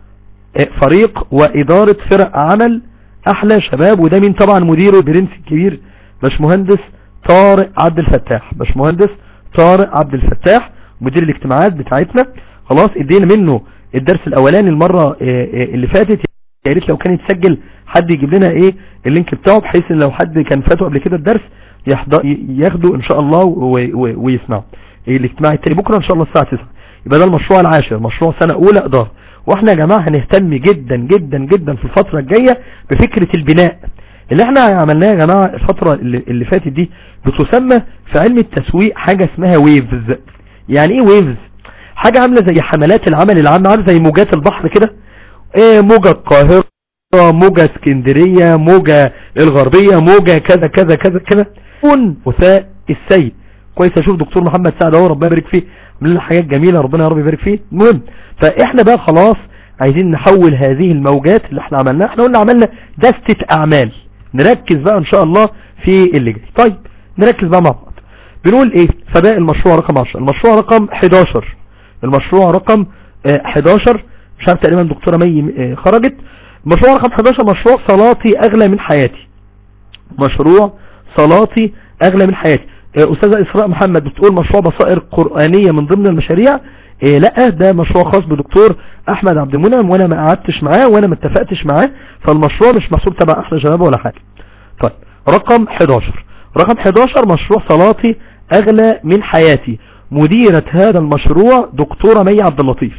فريق وادارة فرق عمل احلى شباب وده مين طبعا مديره برنس الكبير باشمهندس طارق عبد الفتاح باشمهندس طارق عبد الفتاح مدير الاجتماعات بتاعتنا خلاص ادينا منه الدرس الاولاني المرة اللي فاتت يا ريت لو كان يتسجل حد يجيب لنا ايه اللينك بتاعه بحيث ان لو حد كان فاته قبل كده الدرس ياخده ان شاء الله ويسمعه الاجتماع التاني بكرة ان شاء الله الساعة 9 يبقى ده المشروع العاشر مشروع سنة اولى ادارة واحنا يا جماعة هنهتم جدا جدا جدا في الفترة الجاية بفكرة البناء اللي احنا عملناه يا جماعة الفترة اللي, اللي فاتت دي بتسمى في علم التسويق حاجة اسمها ويفز يعني ايه ويفز حاجة عاملة زي حملات العمل العام عاملة زي موجات البحر كده ايه موجة القاهرة موجة اسكندرية موجة الغربية موجة كذا كذا كذا كذا كن وفاء السيد كويس اشوف دكتور محمد سعد اهو ربنا يبارك فيه عمل لنا حاجات جميلة ربنا يا رب يبارك فيه المهم فاحنا بقى خلاص عايزين نحول هذه الموجات اللي احنا عملناها احنا قلنا عملنا دستة اعمال نركز بقى ان شاء الله في اللي جاي طيب نركز بقى مع بعض بنقول ايه فده المشروع رقم 10 المشروع رقم 11 المشروع رقم 11 مش عارف تقريبا دكتورة مي خرجت مشروع رقم 11 مشروع صلاتي اغلى من حياتي مشروع صلاتي اغلى من حياتي آه، استاذة اسراء محمد بتقول مشروع بصائر قرآنية من ضمن المشاريع إيه لا ده مشروع خاص بدكتور احمد عبد المنعم وانا ما قعدتش معاه وانا ما اتفقتش معاه فالمشروع مش محسوب تبع احلى شباب ولا حاجة طيب رقم 11 رقم 11 مشروع صلاتي اغلى من حياتي مديرة هذا المشروع دكتورة مي عبد اللطيف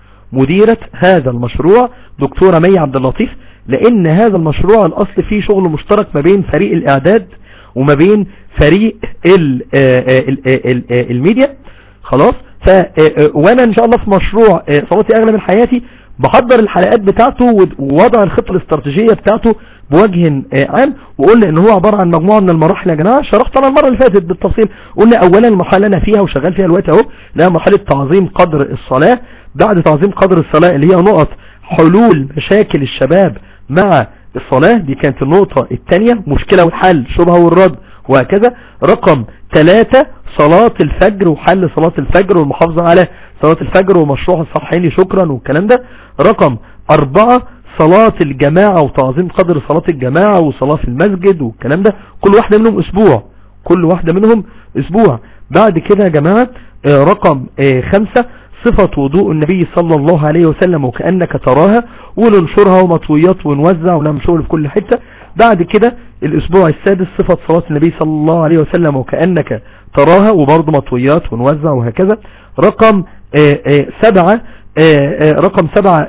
مديرة هذا المشروع دكتورة مي عبد اللطيف لان هذا المشروع الاصل فيه شغل مشترك ما بين فريق الاعداد وما بين فريق ال ال ال ال الميديا خلاص ف وانا ان شاء الله في مشروع صلاتي اغلى من حياتي بحضر الحلقات بتاعته ووضع الخطة الاستراتيجية بتاعته بوجه عام وقلنا ان هو عبارة عن مجموعة من المراحل يا جماعة شرحت انا المرة اللي فاتت بالتفصيل قلنا اولا المرحلة اللي انا فيها وشغال فيها الوقت اهو لها مرحلة تعظيم قدر الصلاة بعد تعظيم قدر الصلاة اللي هي نقط حلول مشاكل الشباب مع الصلاة دي كانت النقطة الثانية مشكلة والحل شبهة والرد وهكذا رقم ثلاثة صلاة الفجر وحل صلاة الفجر والمحافظة على صلاة الفجر ومشروع الصحيني شكرا والكلام ده رقم أربعة صلاة الجماعة وتعظيم قدر صلاة الجماعة وصلاة في المسجد والكلام ده كل واحدة منهم أسبوع كل واحدة منهم أسبوع بعد كده يا جماعة رقم خمسة صفة وضوء النبي صلى الله عليه وسلم وكأنك تراها وننشرها ومطويات ونوزع ونعمل شغل في كل حتة بعد كده الاسبوع السادس صفة صلاة النبي صلى الله عليه وسلم وكأنك تراها وبرضه مطويات ونوزع وهكذا رقم آآ آآ سبعة آآ رقم سبعة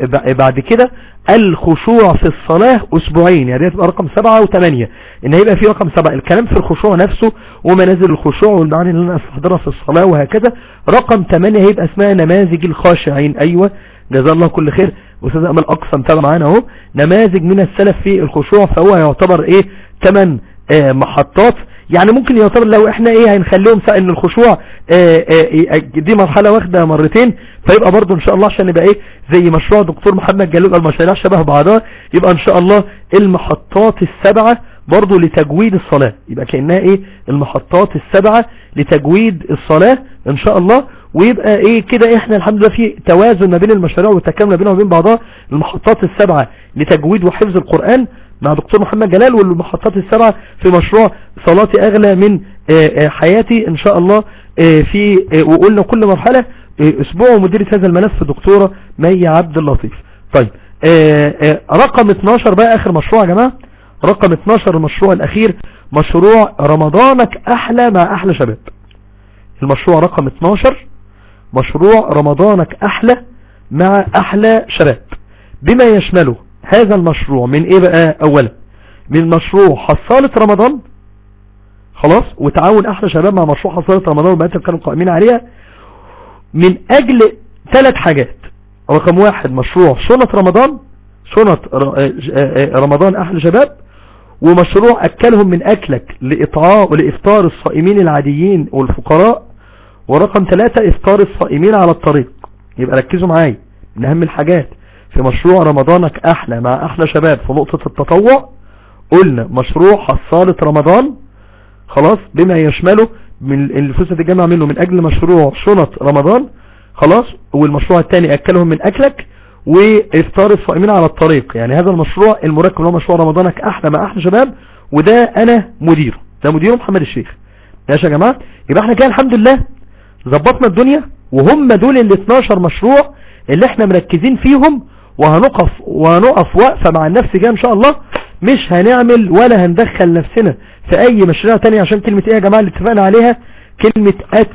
بعد كده الخشوع في الصلاة اسبوعين يعني هتبقى رقم سبعة وثمانية ان هيبقى في رقم سبعة الكلام في الخشوع نفسه ومنازل الخشوع والمعاني اللي انا استحضرها في الصلاة وهكذا رقم ثمانية هيبقى اسمها نماذج الخاشعين ايوه جزا الله كل خير استاذ امل اقصى متابع معانا اهو نماذج من السلف في الخشوع فهو يعتبر ايه ثمان آه محطات يعني ممكن يعتبر لو احنا ايه هنخليهم ان الخشوع آه آه دي مرحلة واخدة مرتين فيبقى برضو ان شاء الله عشان يبقى ايه زي مشروع دكتور محمد جلول المشاريع شبه بعضها يبقى ان شاء الله المحطات السبعة برضو لتجويد الصلاة يبقى كأنها ايه المحطات السبعة لتجويد الصلاة ان شاء الله ويبقى ايه كده احنا الحمد لله في توازن ما بين المشاريع والتكامل بينها وبين بعضها المحطات السبعة لتجويد وحفظ القرآن مع دكتور محمد جلال والمحطات السبعة في مشروع صلاتي اغلى من حياتي ان شاء الله في وقلنا كل مرحلة اسبوع ومديرة هذا الملف دكتورة مي عبد اللطيف طيب رقم 12 بقى اخر مشروع يا جماعة رقم 12 المشروع الاخير مشروع رمضانك احلى مع احلى شباب المشروع رقم 12 مشروع رمضانك احلى مع احلى شباب بما يشمله هذا المشروع من ايه بقى اولا من مشروع حصالة رمضان خلاص وتعاون احلى شباب مع مشروع حصالة رمضان والبنات اللي كانوا قائمين عليها من اجل ثلاث حاجات رقم واحد مشروع شنط رمضان شنط رمضان احلى شباب ومشروع اكلهم من اكلك لاطعاء ولافطار الصائمين العاديين والفقراء ورقم ثلاثة افطار الصائمين على الطريق يبقى ركزوا معايا من اهم الحاجات في مشروع رمضانك احلى مع احلى شباب في نقطة التطوع قلنا مشروع حصالة رمضان خلاص بما يشمله من الفلوس تتجمع منه من اجل مشروع شنط رمضان خلاص والمشروع الثاني اكلهم من اكلك وافطار الصائمين على الطريق يعني هذا المشروع المركب هو مشروع رمضانك احلى مع احلى شباب وده انا مديره ده مديره محمد الشيخ ماشي يا جماعه يبقى احنا كده الحمد لله ظبطنا الدنيا وهم دول ال 12 مشروع اللي احنا مركزين فيهم وهنقف وهنقف وقفه مع النفس جايه ان شاء الله مش هنعمل ولا هندخل نفسنا في اي مشروع تاني عشان كلمة ايه يا جماعة اللي اتفقنا عليها كلمة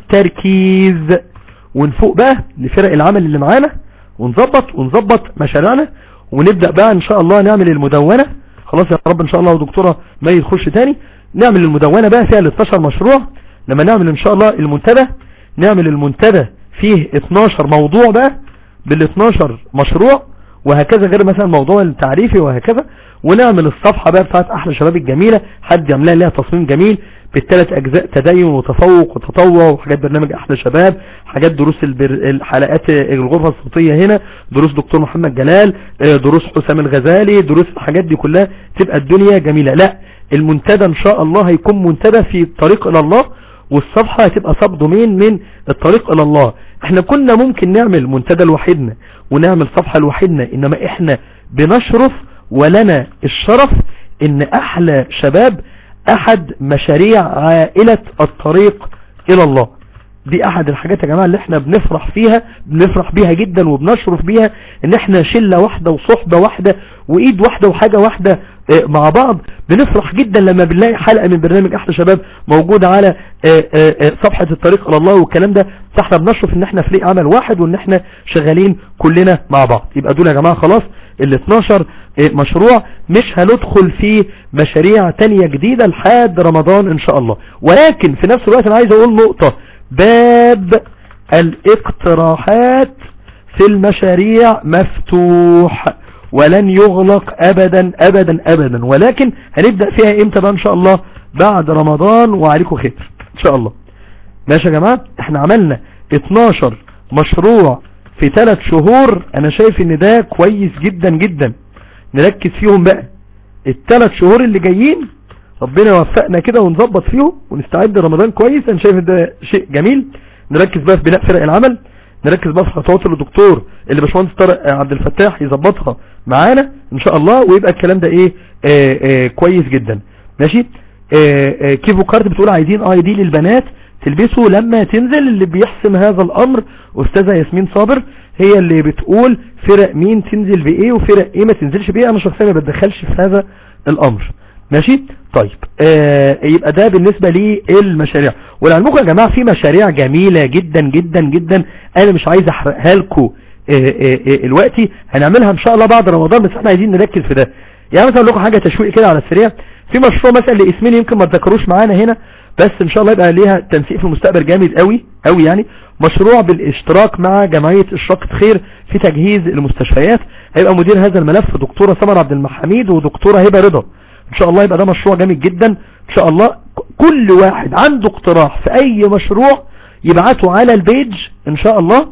التركيز ونفوق بقى لفرق العمل اللي معانا ونظبط ونظبط مشاريعنا ونبدأ بقى ان شاء الله نعمل المدونة خلاص يا رب ان شاء الله ودكتورة ما يخش تاني نعمل المدونة بقى فيها ال 12 مشروع لما نعمل ان شاء الله المنتدى نعمل المنتدى فيه 12 موضوع بقى بال 12 مشروع وهكذا غير مثلا موضوع التعريفي وهكذا ونعمل الصفحة بقى بتاعت احلى شباب الجميلة حد يعملها لها تصميم جميل بالثلاث اجزاء تدين وتفوق وتطوع وحاجات برنامج احلى شباب حاجات دروس البر... الحلقات الغرفة الصوتية هنا دروس دكتور محمد جلال دروس حسام الغزالي دروس الحاجات دي كلها تبقى الدنيا جميلة لا المنتدى ان شاء الله هيكون منتدى في الطريق الى الله والصفحة هتبقى سب دومين من الطريق الى الله احنا كنا ممكن نعمل منتدى لوحدنا ونعمل صفحة لوحدنا انما احنا بنشرف ولنا الشرف ان احلى شباب احد مشاريع عائلة الطريق الى الله دي احد الحاجات يا جماعة اللي احنا بنفرح فيها بنفرح بيها جدا وبنشرف بيها ان احنا شلة واحدة وصحبة واحدة وايد واحدة وحاجة واحدة آه، مع بعض بنفرح جدا لما بنلاقي حلقة من برنامج احلى شباب موجودة على آه، آه، صفحة الطريق الى الله والكلام ده فاحنا بنشرف ان احنا فريق عمل واحد وان احنا شغالين كلنا مع بعض يبقى دول يا جماعة خلاص ال 12 مشروع مش هندخل في مشاريع تانية جديدة لحد رمضان ان شاء الله ولكن في نفس الوقت انا عايز اقول نقطة باب الاقتراحات في المشاريع مفتوح ولن يغلق ابدا ابدا ابدا ولكن هنبدأ فيها امتى بقى ان شاء الله بعد رمضان وعليكم خير ان شاء الله ماشي يا جماعة احنا عملنا 12 مشروع في 3 شهور انا شايف ان ده كويس جدا جدا نركز فيهم بقى الثلاث شهور اللي جايين ربنا يوفقنا كده ونظبط فيهم ونستعد رمضان كويس انا شايف ده شيء جميل نركز بقى في بناء فرق العمل نركز بقى في خطوات الدكتور اللي باشمهندس طارق عبد الفتاح يظبطها معانا ان شاء الله ويبقى الكلام ده ايه آآ آآ كويس جدا ماشي آآ كيفو كارد بتقول عايزين اي دي للبنات تلبسه لما تنزل اللي بيحسم هذا الامر استاذة ياسمين صابر هي اللي بتقول فرق مين تنزل بايه وفرق ايه ما تنزلش بايه انا شخصيا ما بتدخلش في هذا الامر ماشي طيب آه يبقى ده بالنسبة للمشاريع ولعلمكم يا جماعة في مشاريع جميلة جدا جدا جدا انا مش عايز احرقها لكم آه آه آه الوقتي هنعملها ان شاء الله بعد رمضان بس احنا عايزين نركز في ده يعني مثلا اقول لكم حاجة تشويق كده على السريع في مشروع مثلا لاسمين يمكن ما تذكروش معانا هنا بس ان شاء الله يبقى ليها تنسيق في المستقبل جامد قوي قوي يعني مشروع بالاشتراك مع جمعية اشراقة خير في تجهيز المستشفيات هيبقى مدير هذا الملف دكتورة سمر عبد المحميد ودكتورة هبة رضا ان شاء الله يبقى ده مشروع جامد جدا ان شاء الله كل واحد عنده اقتراح في اي مشروع يبعته على البيج ان شاء الله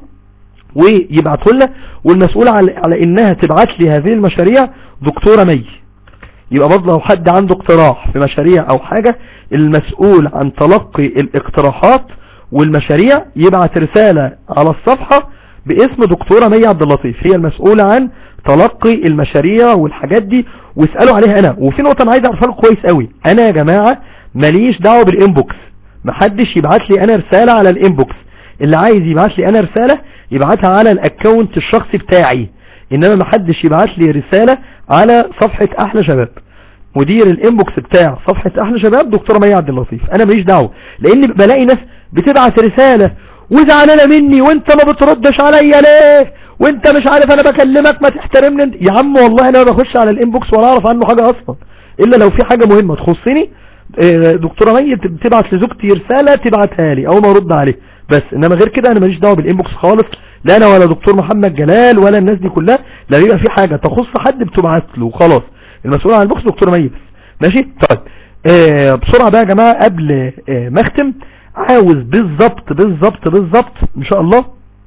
ويبعته لنا والمسؤول على, على انها تبعت لي هذه المشاريع دكتورة مي يبقى برضه لو حد عنده اقتراح في مشاريع او حاجة المسؤول عن تلقي الاقتراحات والمشاريع يبعت رسالة على الصفحة باسم دكتورة مي عبد اللطيف هي المسؤولة عن تلقي المشاريع والحاجات دي واسألوا عليها انا وفي نقطة انا عايز اعرفها لكم كويس قوي انا يا جماعة ماليش دعوة بالانبوكس محدش يبعت لي انا رسالة على الانبوكس اللي عايز يبعت لي انا رسالة يبعتها على الاكونت الشخصي بتاعي انما محدش يبعت لي رسالة على صفحة احلى شباب مدير الانبوكس بتاع صفحة احلى شباب دكتورة مي عبد اللطيف انا ماليش دعوة لان بلاقي ناس بتبعت رسالة وزعلانة مني وانت ما بتردش عليا ليه وانت مش عارف انا بكلمك ما تحترمني انت. يا عم والله انا ما بخش على الانبوكس ولا اعرف عنه حاجة اصلا الا لو في حاجة مهمة تخصني دكتورة مي بتبعت لزوجتي رسالة تبعتها لي او ما ارد عليه بس انما غير كده انا ماليش دعوة بالانبوكس خالص لا انا ولا دكتور محمد جلال ولا الناس دي كلها لا بيبقى في حاجة تخص حد بتبعت له خلاص المسؤول عن البوكس دكتور مي بس ماشي طيب آه بسرعة بقى يا جماعة قبل آه ما اختم عاوز بالظبط بالظبط بالظبط ان شاء الله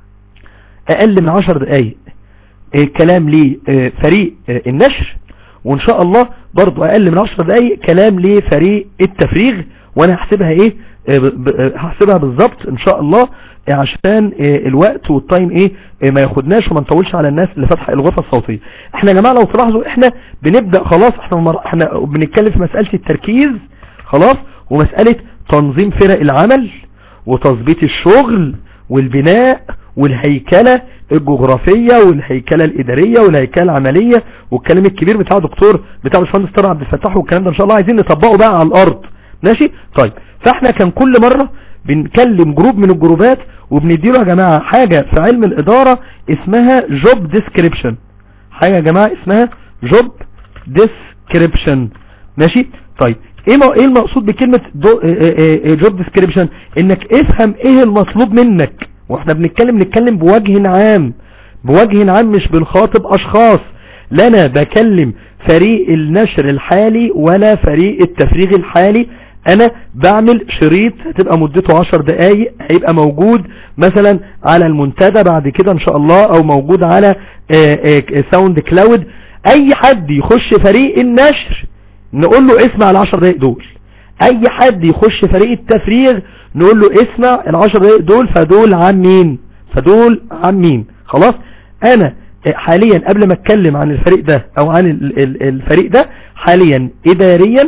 اقل من عشر دقايق آه كلام لفريق آه النشر وان شاء الله برضو اقل من عشر دقايق كلام لفريق التفريغ وانا هحسبها ايه هحسبها بالظبط ان شاء الله عشان الوقت والتايم ايه ما ياخدناش وما نطولش على الناس اللي فاتحه الغرفه الصوتيه احنا يا جماعه لو تلاحظوا احنا بنبدا خلاص احنا مر... احنا بنتكلم في مساله التركيز خلاص ومساله تنظيم فرق العمل وتظبيط الشغل والبناء والهيكله الجغرافيه والهيكله الاداريه والهيكله العمليه والكلام الكبير بتاع دكتور بتاع الباشمهندس طارق عبد الفتاح والكلام ده ان شاء الله عايزين نطبقه بقى على الارض ماشي طيب فاحنا كان كل مره بنكلم جروب من الجروبات وبنديله يا جماعة حاجة في علم الإدارة اسمها جوب ديسكريبشن حاجة يا جماعة اسمها جوب ديسكريبشن ماشي طيب ايه ايه المقصود بكلمة جوب ديسكريبشن انك افهم ايه المطلوب منك واحنا بنتكلم نتكلم بوجه عام بوجه عام مش بنخاطب اشخاص لا انا بكلم فريق النشر الحالي ولا فريق التفريغ الحالي انا بعمل شريط هتبقى مدته عشر دقايق هيبقى موجود مثلا على المنتدى بعد كده ان شاء الله او موجود على ساوند كلاود اي حد يخش فريق النشر نقول له اسمع العشر دقايق دول اي حد يخش فريق التفريغ نقول له اسمع العشر دقايق دول فدول عن مين فدول عن مين خلاص انا حاليا قبل ما اتكلم عن الفريق ده او عن الفريق ده حاليا اداريا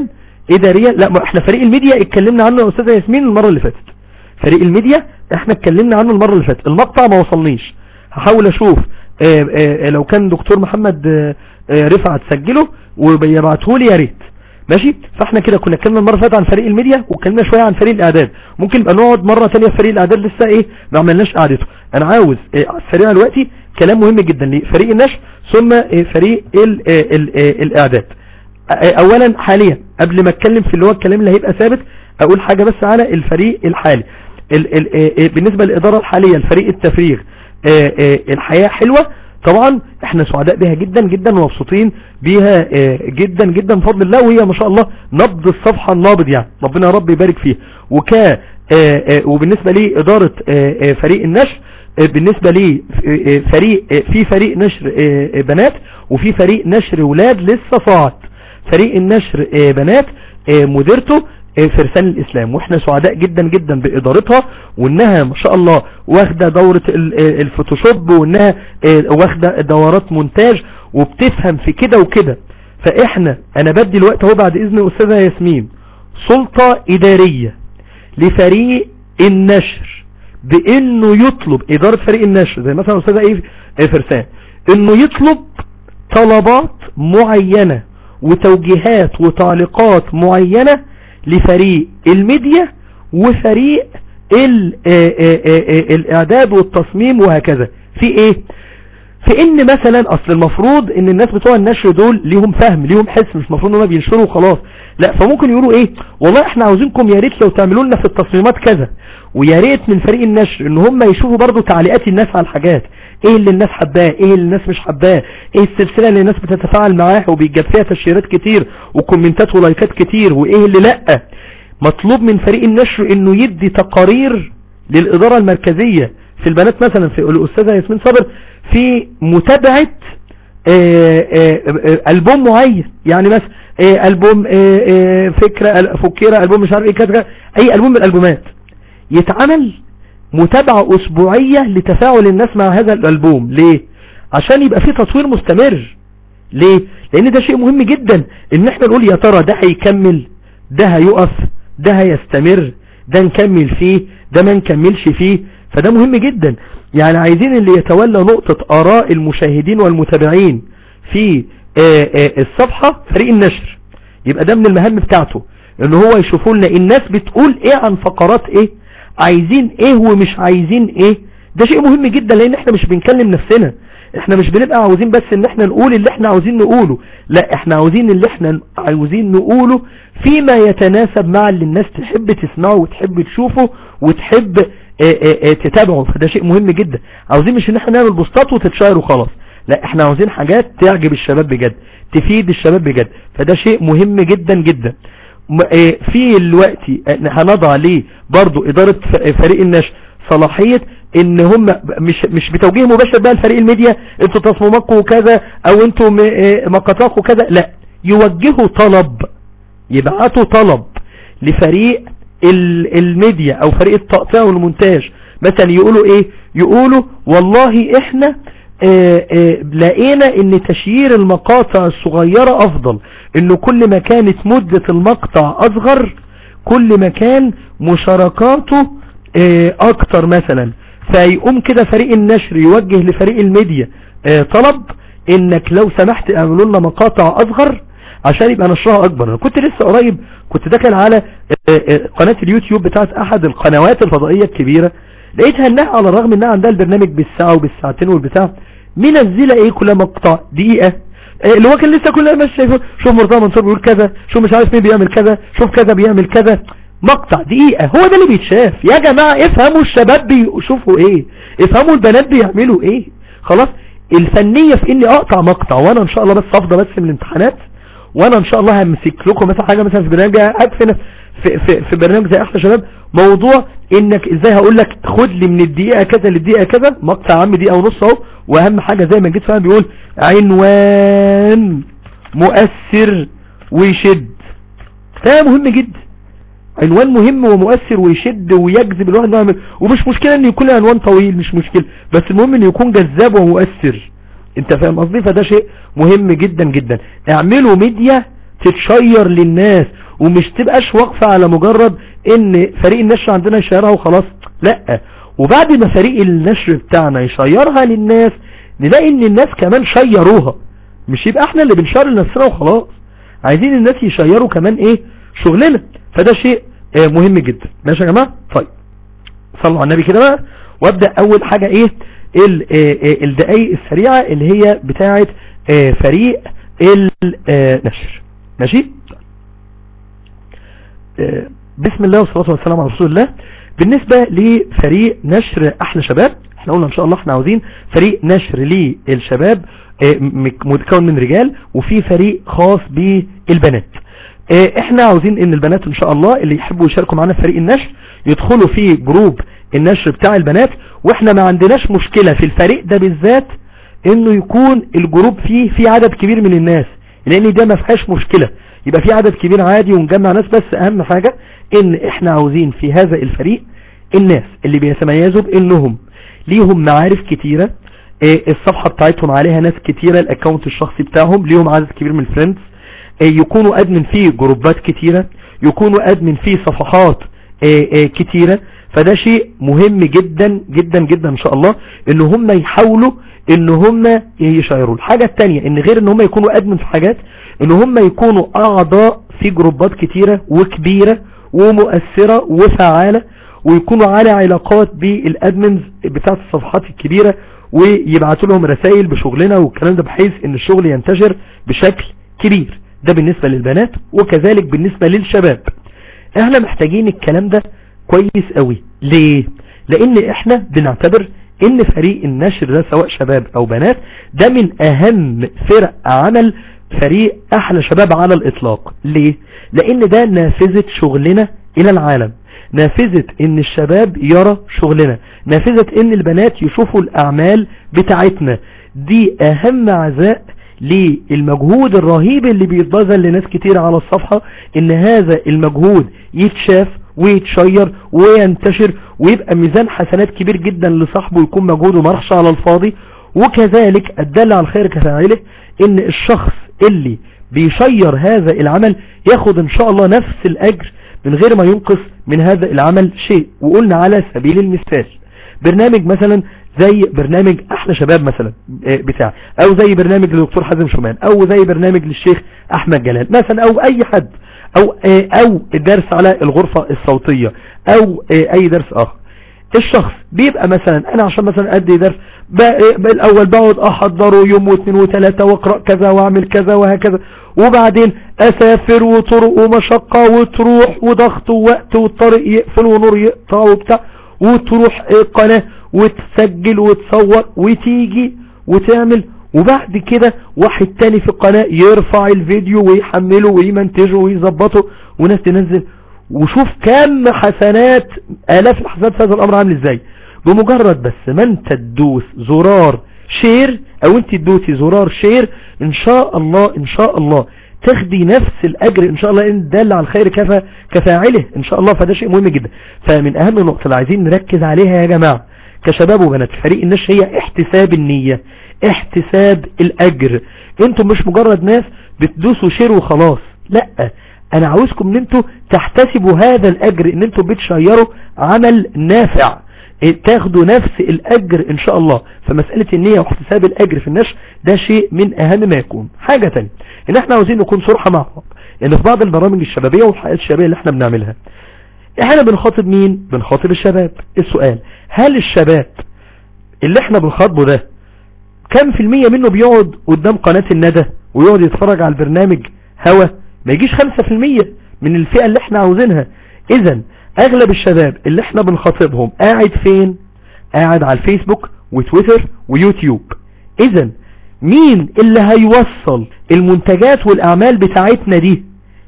ادارية لا ما احنا فريق الميديا اتكلمنا عنه يا استاذة ياسمين المرة اللي فاتت فريق الميديا احنا اتكلمنا عنه المرة اللي فاتت المقطع ما وصلنيش هحاول اشوف اه اه لو كان دكتور محمد اه رفعت سجله ويبعته لي يا ريت ماشي فاحنا كده كنا اتكلمنا المره اللي فاتت عن فريق الميديا واتكلمنا شويه عن فريق الاعداد ممكن نبقى نقعد مره ثانيه في فريق الاعداد لسه ايه ما عملناش قعدته انا عاوز إيه على السريع دلوقتي كلام مهم جدا لفريق النشر ثم إيه فريق ال ال ال الاعداد اولا حاليا قبل ما اتكلم في اللي هو الكلام اللي هيبقى ثابت اقول حاجه بس على الفريق الحالي ال ال بالنسبه للاداره الحاليه الفريق التفريغ الحياه حلوه طبعا احنا سعداء بها جدا جدا ومبسوطين بيها جدا جدا بفضل الله وهي ما شاء الله نبض الصفحة النابض يعني ربنا يا رب يبارك فيها وكا وبالنسبة لي ادارة فريق النشر بالنسبة لي فريق في فريق نشر بنات وفي فريق نشر ولاد لسه صاعد فريق النشر بنات مديرته فرسان الاسلام واحنا سعداء جدا جدا بادارتها وانها ما شاء الله واخده دورة الفوتوشوب وانها واخده دورات مونتاج وبتفهم في كده وكده فاحنا انا بدي الوقت اهو بعد اذن استاذة ياسمين سلطة ادارية لفريق النشر بانه يطلب ادارة فريق النشر زي مثلا استاذة ايه فرسان انه يطلب طلبات معينة وتوجيهات وتعليقات معينة لفريق الميديا وفريق ال ال ال الاعداد والتصميم وهكذا في ايه في ان مثلا اصل المفروض ان الناس بتوع النشر دول ليهم فهم ليهم حس مش المفروض ان هم بينشروا وخلاص لا فممكن يقولوا ايه والله احنا عاوزينكم يا ريت لو تعملوا لنا في التصميمات كذا ويا ريت من فريق النشر ان هم يشوفوا برضو تعليقات الناس على الحاجات ايه اللي الناس حباه ايه اللي الناس مش حباه ايه السلسلة اللي الناس بتتفاعل معاها وبيجاب فيها تشيرات كتير وكومنتات ولايكات كتير وايه اللي لا مطلوب من فريق النشر انه يدي تقارير للادارة المركزية في البنات مثلا في الاستاذة ياسمين صابر في متابعة البوم معين يعني مثلا البوم فكرة فكرة البوم مش عارف ايه كذا اي البوم من الالبومات يتعمل متابعة اسبوعية لتفاعل الناس مع هذا الالبوم ليه عشان يبقى فيه تطوير مستمر ليه لان ده شيء مهم جدا ان احنا نقول يا ترى ده هيكمل ده هيقف ده هيستمر ده نكمل فيه ده ما نكملش فيه فده مهم جدا يعني عايزين اللي يتولى نقطة اراء المشاهدين والمتابعين في الصفحة فريق النشر يبقى ده من المهام بتاعته ان هو يشوفوا لنا الناس بتقول ايه عن فقرات ايه عايزين ايه ومش عايزين ايه ده شيء مهم جدا لان احنا مش بنكلم نفسنا احنا مش بنبقى عاوزين بس ان احنا نقول اللي احنا عاوزين نقوله لا احنا عاوزين اللي احنا عاوزين نقوله فيما يتناسب مع اللي الناس تحب تسمعه وتحب تشوفه وتحب اه اه اه تتابعه فده شيء مهم جدا عاوزين مش ان احنا نعمل بوستات وتتشير وخلاص لا احنا عاوزين حاجات تعجب الشباب بجد تفيد الشباب بجد فده شيء مهم جدا جدا في الوقت هنضع ليه برضو ادارة فريق النشر صلاحية ان هم مش مش بتوجيه مباشر بقى لفريق الميديا انتوا تصميماتكم كذا او انتوا مقاطعكم كذا لا يوجهوا طلب يبعتوا طلب لفريق الميديا او فريق التقطيع والمونتاج مثلا يقولوا ايه يقولوا والله احنا اه اه لقينا ان تشيير المقاطع الصغيرة افضل انه كل ما كانت مدة المقطع اصغر كل ما كان مشاركاته اه اكتر مثلا فيقوم كده فريق النشر يوجه لفريق الميديا طلب انك لو سمحت اعملوا لنا مقاطع اصغر عشان يبقى نشرها اكبر انا كنت لسه قريب كنت داخل على قناة اليوتيوب بتاعت احد القنوات الفضائية الكبيرة لقيتها انها على الرغم انها عندها البرنامج بالساعة وبالساعتين والبتاع منزله ايه كلها مقطع دقيقة اللي هو كان لسه كلها مش شايفه شوف مرتضى منصور بيقول كذا شوف مش عارف مين بيعمل كذا شوف كذا بيعمل كذا مقطع دقيقة هو ده اللي بيتشاف يا جماعة افهموا الشباب بيشوفوا ايه افهموا البنات بيعملوا ايه خلاص الفنية في اني اقطع مقطع وانا ان شاء الله بس افضى بس من الامتحانات وانا ان شاء الله همسك لكم مثلا حاجة مثلا في برنامج في, في, في, في برنامج زي احلى شباب موضوع انك ازاي هقول لك خد لي من الدقيقة كذا للدقيقة كذا مقطع عم دقيقة ونص اهو واهم حاجة زي ما جيت فاهم بيقول عنوان مؤثر ويشد ده مهم جدا عنوان مهم ومؤثر ويشد ويجذب الواحد نعمل ومش مشكلة ان يكون عنوان طويل مش مشكلة بس المهم ان يكون جذاب ومؤثر انت فاهم قصدي فده شيء مهم جدا جدا اعملوا ميديا تتشير للناس ومش تبقاش واقفة على مجرد ان فريق النشر عندنا يشيرها وخلاص لا وبعد ما فريق النشر بتاعنا يشيرها للناس نلاقي ان الناس كمان شيروها مش يبقى احنا اللي بنشير لنفسنا وخلاص عايزين الناس يشيروا كمان ايه شغلنا فده شيء اه مهم جدا ماشي يا جماعة طيب صلوا على النبي كده بقى وابدأ اول حاجة ايه الدقايق السريعة اللي هي بتاعة اه فريق النشر ماشي اه بسم الله والصلاة والسلام على رسول الله بالنسبة لفريق نشر احلى شباب احنا قلنا ان شاء الله احنا عاوزين فريق نشر للشباب متكون من رجال وفي فريق خاص بالبنات احنا عاوزين ان البنات ان شاء الله اللي يحبوا يشاركوا معنا في فريق النشر يدخلوا في جروب النشر بتاع البنات واحنا ما عندناش مشكلة في الفريق ده بالذات انه يكون الجروب فيه في عدد كبير من الناس لان ده ما فيهاش مشكلة يبقى في عدد كبير عادي ونجمع ناس بس اهم حاجة ان احنا عاوزين في هذا الفريق الناس اللي بيتميزوا بانهم ليهم معارف كتيرة الصفحة بتاعتهم عليها ناس كتيرة الاكونت الشخصي بتاعهم ليهم عدد كبير من الفريندز يكونوا ادمن في جروبات كتيرة يكونوا ادمن في صفحات كتيرة فده شيء مهم جدا جدا جدا ان شاء الله ان هم يحاولوا ان هم يشيروا الحاجة التانية ان غير ان هم يكونوا ادمن في حاجات ان هم يكونوا اعضاء في جروبات كتيرة وكبيرة ومؤثرة وفعالة ويكونوا على علاقات بالادمنز بتاعت الصفحات الكبيرة ويبعتوا لهم رسائل بشغلنا والكلام ده بحيث ان الشغل ينتشر بشكل كبير ده بالنسبة للبنات وكذلك بالنسبة للشباب احنا محتاجين الكلام ده كويس قوي ليه لان احنا بنعتبر ان فريق النشر ده سواء شباب او بنات ده من اهم فرق عمل فريق احلى شباب على الاطلاق ليه لان ده نافذة شغلنا الى العالم نافذة ان الشباب يرى شغلنا نافذة ان البنات يشوفوا الاعمال بتاعتنا دي اهم عزاء للمجهود الرهيب اللي بيتبذل لناس كتير على الصفحة ان هذا المجهود يتشاف ويتشير وينتشر ويبقى ميزان حسنات كبير جدا لصاحبه يكون مجهوده مرحش على الفاضي وكذلك الدل على الخير كفاعله ان الشخص اللي بيشير هذا العمل ياخد ان شاء الله نفس الاجر من غير ما ينقص من هذا العمل شيء وقلنا على سبيل المثال برنامج مثلا زي برنامج احلى شباب مثلا بتاع او زي برنامج للدكتور حازم شومان او زي برنامج للشيخ احمد جلال مثلا او اي حد او او الدرس على الغرفة الصوتية او اي درس اخر الشخص بيبقى مثلا انا عشان مثلا ادي درس بالاول بقعد احضره يوم واثنين وثلاثة واقرأ كذا واعمل كذا وهكذا وبعدين اسافر وطرق ومشقة وتروح وضغط ووقت والطريق يقفل ونور يقطع وبتاع وتروح القناة وتسجل وتصور وتيجي وتعمل وبعد كده واحد تاني في القناة يرفع الفيديو ويحمله ويمنتجه ويظبطه وناس تنزل وشوف كم حسنات الاف الحسنات في هذا الامر عامل ازاي بمجرد بس ما انت تدوس زرار شير او انت تدوسي زرار شير ان شاء الله ان شاء الله تاخدي نفس الاجر ان شاء الله ان دل على الخير كفا كفاعله ان شاء الله فده شيء مهم جدا فمن اهم النقطة اللي عايزين نركز عليها يا جماعة كشباب وبنات فريق النش هي احتساب النية احتساب الاجر انتم مش مجرد ناس بتدوسوا شير وخلاص لا انا عاوزكم ان انتوا تحتسبوا هذا الاجر ان انتوا بتشيروا عمل نافع تاخدوا نفس الاجر ان شاء الله فمسألة النية واحتساب الاجر في النشر ده شيء من اهم ما يكون حاجة تانية ان احنا عاوزين نكون صرحة مع بعض ان في بعض البرامج الشبابية والحلقات الشبابية اللي احنا بنعملها احنا بنخاطب مين بنخاطب الشباب السؤال هل الشباب اللي احنا بنخاطبه ده كم في المية منه بيقعد قدام قناة الندى ويقعد يتفرج على البرنامج هوا ما يجيش خمسة في المية من الفئة اللي احنا عاوزينها اذا اغلب الشباب اللي احنا بنخاطبهم قاعد فين قاعد على الفيسبوك وتويتر ويوتيوب اذا مين اللي هيوصل المنتجات والاعمال بتاعتنا دي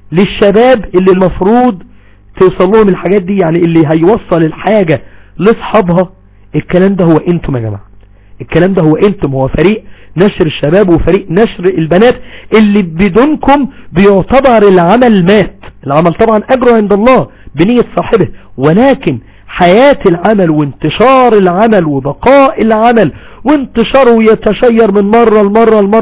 للشباب اللي المفروض توصل لهم الحاجات دي يعني اللي هيوصل الحاجة لاصحابها الكلام ده هو انتم يا جماعة الكلام ده هو انتم هو فريق نشر الشباب وفريق نشر البنات اللي بدونكم بيعتبر العمل مات العمل طبعا اجره عند الله بنية صاحبه ولكن حياة العمل وانتشار العمل وبقاء العمل وانتشاره يتشير من مرة لمرة لمرة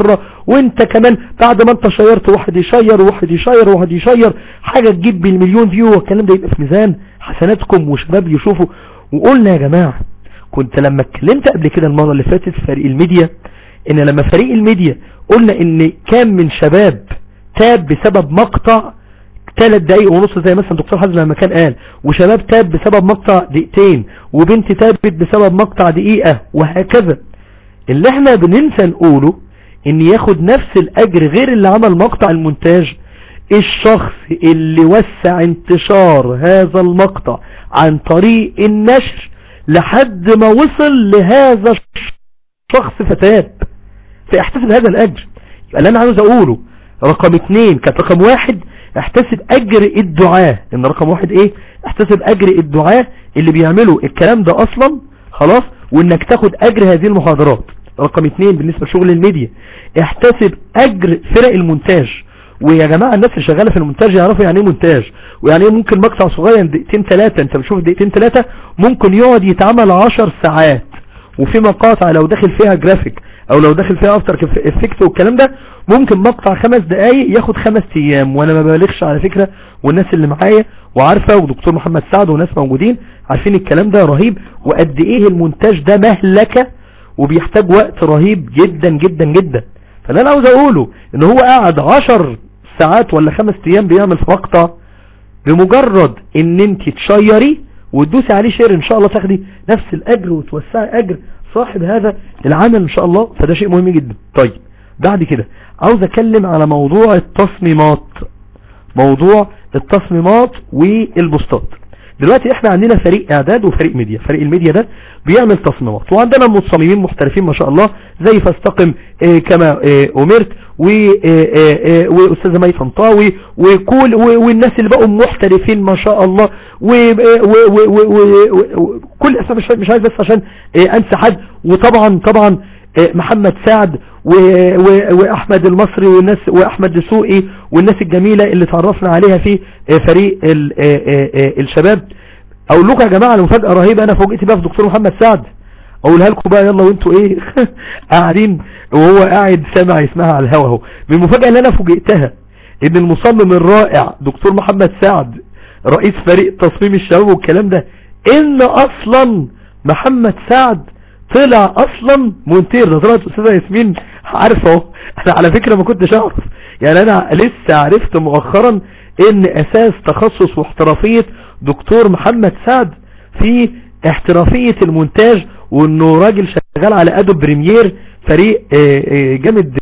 وانت كمان بعد ما انت شيرت واحد يشير وواحد يشير وواحد يشير حاجة تجيب بالمليون فيو والكلام ده يبقى في ميزان حسناتكم وشباب يشوفوا وقلنا يا جماعة كنت لما اتكلمت قبل كده المرة اللي فاتت في فريق الميديا ان لما فريق الميديا قلنا ان كام من شباب تاب بسبب مقطع ثلاث دقايق ونص زي مثلا دكتور حازم لما كان قال وشباب تاب بسبب مقطع دقيقتين وبنت تابت بسبب مقطع دقيقة وهكذا اللي احنا بننسى نقوله ان ياخد نفس الاجر غير اللي عمل مقطع المونتاج الشخص اللي وسع انتشار هذا المقطع عن طريق النشر لحد ما وصل لهذا الشخص فتاب فاحتسب هذا الاجر يبقى اللي انا عاوز اقوله رقم اتنين كانت رقم واحد احتسب اجر الدعاء ان رقم واحد ايه احتسب اجر الدعاء اللي بيعملوا الكلام ده اصلا خلاص وانك تاخد اجر هذه المحاضرات رقم اتنين بالنسبة لشغل الميديا احتسب اجر فرق المونتاج ويا جماعة الناس اللي شغالة في المونتاج يعرفوا يعني ايه مونتاج ويعني ايه ممكن مقطع صغير دقيقتين ثلاثة انت بتشوف دقيقتين ثلاثة ممكن يقعد يتعمل عشر ساعات وفي مقاطع لو داخل فيها جرافيك او لو داخل فيها افتر افكت والكلام ده ممكن مقطع خمس دقايق ياخد خمس ايام وانا ما ببالغش على فكرة والناس اللي معايا وعارفة ودكتور محمد سعد وناس موجودين عارفين الكلام ده رهيب وقد ايه المونتاج ده مهلكة وبيحتاج وقت رهيب جدا جدا جدا فاللي انا عاوز اقوله ان هو قاعد عشر ساعات ولا خمس ايام بيعمل في مقطع بمجرد ان انت تشيري وتدوسي عليه شير ان شاء الله تاخدي نفس الاجر وتوسعي اجر صاحب هذا العمل ان شاء الله فده شيء مهم جدا طيب بعد كده عاوز اتكلم على موضوع التصميمات موضوع التصميمات والبوستات دلوقتي احنا عندنا فريق اعداد وفريق ميديا فريق الميديا ده بيعمل تصميمات وعندنا مصممين محترفين ما شاء الله زي فاستقم اه كما اه امرت واستاذه مي فنطاوي وكل والناس اللي بقوا محترفين ما شاء الله وكل اسماء مش عايز بس عشان اه انسى حد وطبعا طبعا محمد سعد واحمد المصري والناس واحمد دسوقي والناس الجميلة اللي تعرفنا عليها في فريق الشباب اقول لكم يا جماعة المفاجأة رهيبة انا فوجئت بقى في دكتور محمد سعد اقولها لكم بقى يلا وانتوا ايه قاعدين وهو قاعد سامع يسمعها على الهوا اهو من المفاجأة اللي انا فوجئتها ان المصمم الرائع دكتور محمد سعد رئيس فريق تصميم الشباب والكلام ده ان اصلا محمد سعد طلع اصلا مونتير ده طلعت استاذه ياسمين عارفه اهو انا على فكره ما كنتش اعرف يعني انا لسه عرفت مؤخرا ان اساس تخصص واحترافيه دكتور محمد سعد في احترافيه المونتاج وانه راجل شغال على ادوب بريمير فريق جامد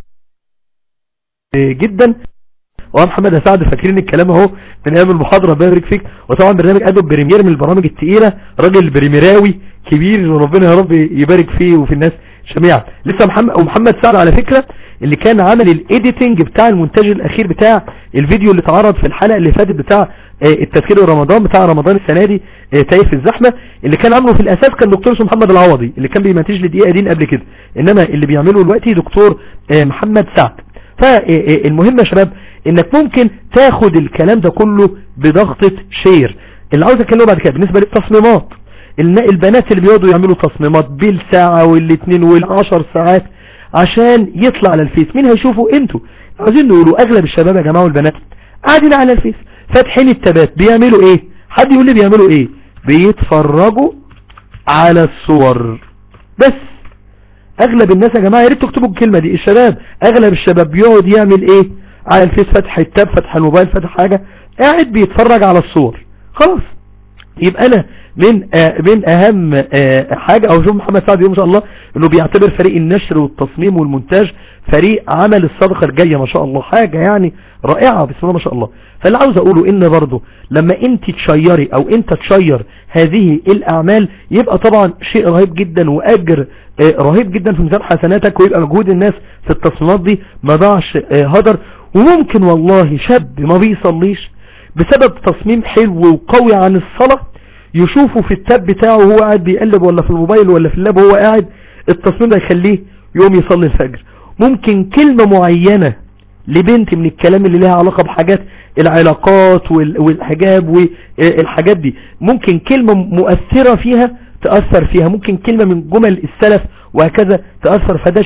جدا ومحمد سعد فاكرين الكلام اهو من ايام المحاضره بارك فيك وطبعا برنامج ادوب بريمير من البرامج الثقيله راجل بريميراوي كبير وربنا يا رب يبارك فيه وفي الناس جميعا لسه محمد ومحمد سعد على فكرة اللي كان عمل الايديتنج بتاع المونتاج الاخير بتاع الفيديو اللي اتعرض في الحلقة اللي فاتت بتاع التذكير رمضان بتاع رمضان السنة دي تايه في الزحمة اللي كان عامله في الاساس كان دكتور اسمه محمد العوضي اللي كان بيمنتج لي دقيقة دين قبل كده انما اللي بيعمله دلوقتي دكتور محمد سعد فالمهم يا شباب انك ممكن تاخد الكلام ده كله بضغطة شير اللي عاوز اتكلمه بعد كده بالنسبة للتصميمات البنات اللي بيقعدوا يعملوا تصميمات بالساعة والاثنين والعشر ساعات عشان يطلع على الفيس مين هيشوفوا انتوا عايزين نقولوا اغلب الشباب يا جماعة والبنات قاعدين على الفيس فاتحين التبات بيعملوا ايه حد يقول لي بيعملوا ايه بيتفرجوا على الصور بس اغلب الناس يا جماعة يا ريت تكتبوا الكلمة دي الشباب اغلب الشباب بيقعد يعمل ايه على الفيس فتح التاب فتح الموبايل فتح حاجة قاعد بيتفرج على الصور خلاص يبقى انا من آه من اهم آه حاجة او شوف محمد سعد ما شاء الله انه بيعتبر فريق النشر والتصميم والمونتاج فريق عمل الصدقة الجاية ما شاء الله حاجة يعني رائعة بسم الله ما شاء الله فاللي عاوز اقوله ان برضه لما انت تشيري او انت تشير هذه الاعمال يبقى طبعا شيء رهيب جدا واجر آه رهيب جدا في ميزان حسناتك ويبقى مجهود الناس في التصميمات دي ما ضاعش هدر وممكن والله شاب ما بيصليش بسبب تصميم حلو وقوي عن الصلاة يشوفه في التاب بتاعه وهو قاعد بيقلب ولا في الموبايل ولا في اللاب وهو قاعد التصميم ده يخليه يقوم يصلي الفجر ممكن كلمة معينة لبنت من الكلام اللي لها علاقة بحاجات العلاقات والحجاب والحاجات دي ممكن كلمة مؤثرة فيها تأثر فيها ممكن كلمة من جمل السلف وهكذا تأثر فده شيء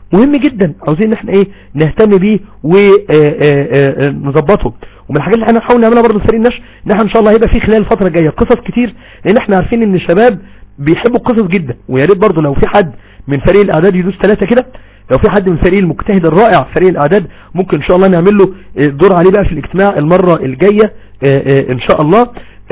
مهم جدا عاوزين ان احنا ايه نهتم بيه ونظبطه ومن الحاجات اللي احنا نحاول نعملها برضه في فريق النشر ان احنا ان شاء الله هيبقى في خلال الفتره الجايه قصص كتير لان احنا عارفين ان الشباب بيحبوا القصص جدا ويا ريت برضه لو في حد من فريق الاعداد يدوس ثلاثه كده لو في حد من فريق المجتهد الرائع فريق الاعداد ممكن ان شاء الله نعمل له دور عليه بقى في الاجتماع المره الجايه ان شاء الله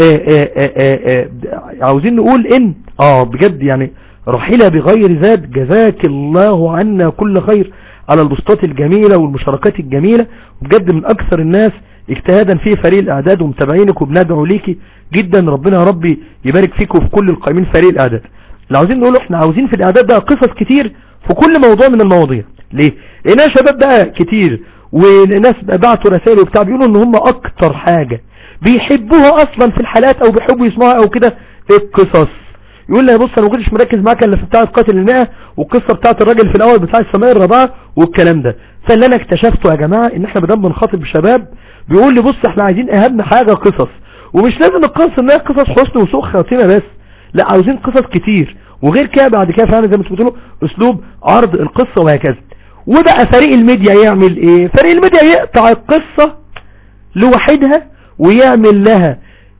عاوزين نقول ان اه بجد يعني رحلة بغير زاد جزاك الله عنا كل خير على البسطات الجميلة والمشاركات الجميلة وبجد من اكثر الناس اجتهادا في فريق الاعداد ومتابعينك وبندعو ليكي جدا ربنا يا ربي يبارك فيك وفي كل القائمين فريق الاعداد اللي عاوزين نقوله احنا عاوزين في الاعداد بقى قصص كتير في كل موضوع من المواضيع ليه لان شباب بقى كتير والناس بعتوا رسائل وبتاع بيقولوا ان هم اكتر حاجة بيحبوها اصلا في الحالات او بيحبوا يسمعوها او كده القصص يقول لي بص انا ما كنتش مركز معاك الا في بتاعه قاتل المئة والقصه بتاعه الراجل في الاول بتاع السماء الرابعه والكلام ده فاللي انا اكتشفته يا جماعه ان احنا بدل بنخاطب شباب بيقول لي بص احنا عايزين اهم حاجه قصص ومش لازم القصص انها قصص حسن وسوء خاتمه بس لا عاوزين قصص كتير وغير كده بعد كده فعلا زي ما بتقولوا اسلوب عرض القصه وهكذا وبقى فريق الميديا يعمل ايه فريق الميديا يقطع القصه لوحدها ويعمل لها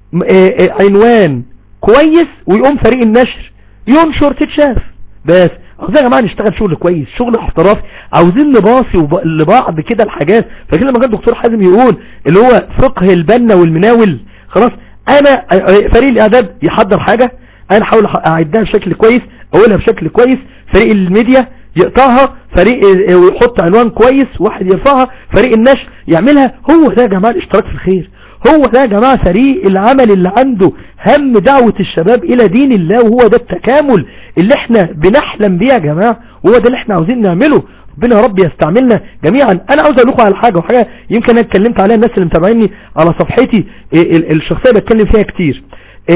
عنوان كويس ويقوم فريق النشر ينشر تتشاف بس عاوزين يا جماعه نشتغل شغل كويس شغل احترافي عاوزين نباصي لبعض كده الحاجات فكده لما كان الدكتور حازم يقول اللي هو فقه البنا والمناول خلاص انا فريق الاعداد يحضر حاجه انا احاول اعدها بشكل كويس اقولها بشكل كويس فريق الميديا يقطعها فريق يحط عنوان كويس واحد يرفعها فريق النشر يعملها هو ده يا جماعه الاشتراك في الخير هو ده يا جماعة فريق العمل اللي عنده هم دعوة الشباب الى دين الله وهو ده التكامل اللي احنا بنحلم بيه يا جماعة وهو ده اللي احنا عاوزين نعمله ربنا يا رب يستعملنا جميعا انا عاوز اقول لكم على حاجة وحاجة يمكن انا اتكلمت عليها الناس اللي متابعيني على صفحتي الشخصية بتكلم فيها كتير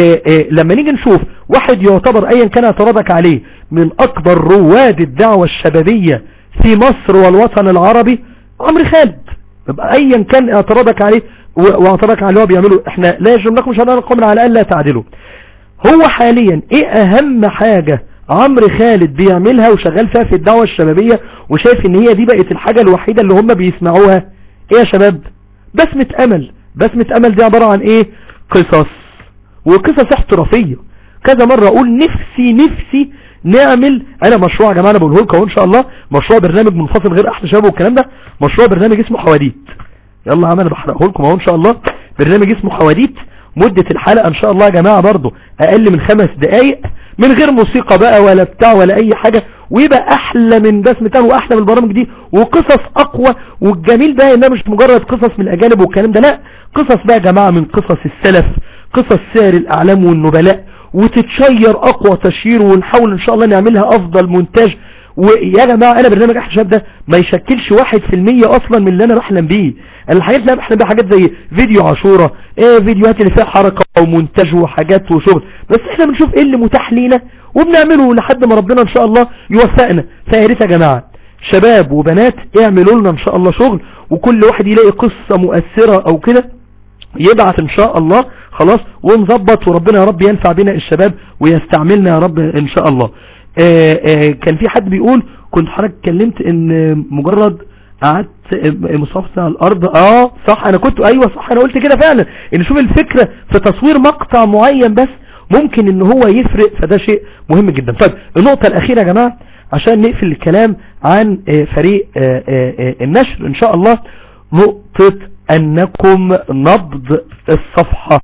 لما نيجي نشوف واحد يعتبر ايا كان اعتراضك عليه من اكبر رواد الدعوة الشبابية في مصر والوطن العربي عمرو خالد ايا كان اعتراضك عليه واعتراضك على اللي هو بيعمله احنا لا يجرمناكم شرعنا القوم على الا تعدلوا هو حاليا ايه اهم حاجة عمرو خالد بيعملها وشغال فيها في الدعوة الشبابية وشايف ان هي دي بقت الحاجة الوحيدة اللي هم بيسمعوها ايه يا شباب بسمة امل بسمة امل دي عبارة عن ايه قصص وقصص احترافية كذا مرة اقول نفسي نفسي نعمل انا مشروع يا جماعة انا بقوله لكم ان شاء الله مشروع برنامج منفصل غير احلى شباب والكلام ده مشروع برنامج اسمه حواديت يلا عم انا بحرقه لكم اهو ان شاء الله برنامج اسمه حواديت مدة الحلقة ان شاء الله يا جماعة برضو اقل من خمس دقايق من غير موسيقى بقى ولا بتاع ولا اي حاجة ويبقى احلى من بسمة تاني واحلى من البرامج دي وقصص اقوى والجميل بقى انها مش مجرد قصص من الاجانب والكلام ده لا قصص بقى يا جماعة من قصص السلف قصص سائر الاعلام والنبلاء وتتشير اقوى تشيير ونحاول ان شاء الله نعملها افضل مونتاج ويا جماعة انا برنامج احلى شباب ده ما يشكلش واحد في المية اصلا من اللي انا بحلم بيه الحاجات اللي انا بحلم بيها حاجات زي فيديو عاشورة ايه فيديوهات اللي فيها حركة ومونتاج وحاجات وشغل بس احنا بنشوف ايه اللي متاح لينا وبنعمله لحد ما ربنا ان شاء الله يوفقنا فيا ريت يا جماعة شباب وبنات اعملوا لنا ان شاء الله شغل وكل واحد يلاقي قصة مؤثرة او كده يبعث ان شاء الله خلاص ونظبط وربنا يا رب ينفع بنا الشباب ويستعملنا يا رب ان شاء الله آآ آآ كان في حد بيقول كنت حضرتك اتكلمت ان مجرد قعدت مصافة على الارض اه صح انا كنت ايوه صح انا قلت كده فعلا ان شوف الفكرة في تصوير مقطع معين بس ممكن ان هو يفرق فده شيء مهم جدا طيب النقطة الاخيرة يا جماعة عشان نقفل الكلام عن فريق النشر ان شاء الله نقطة انكم نبض الصفحة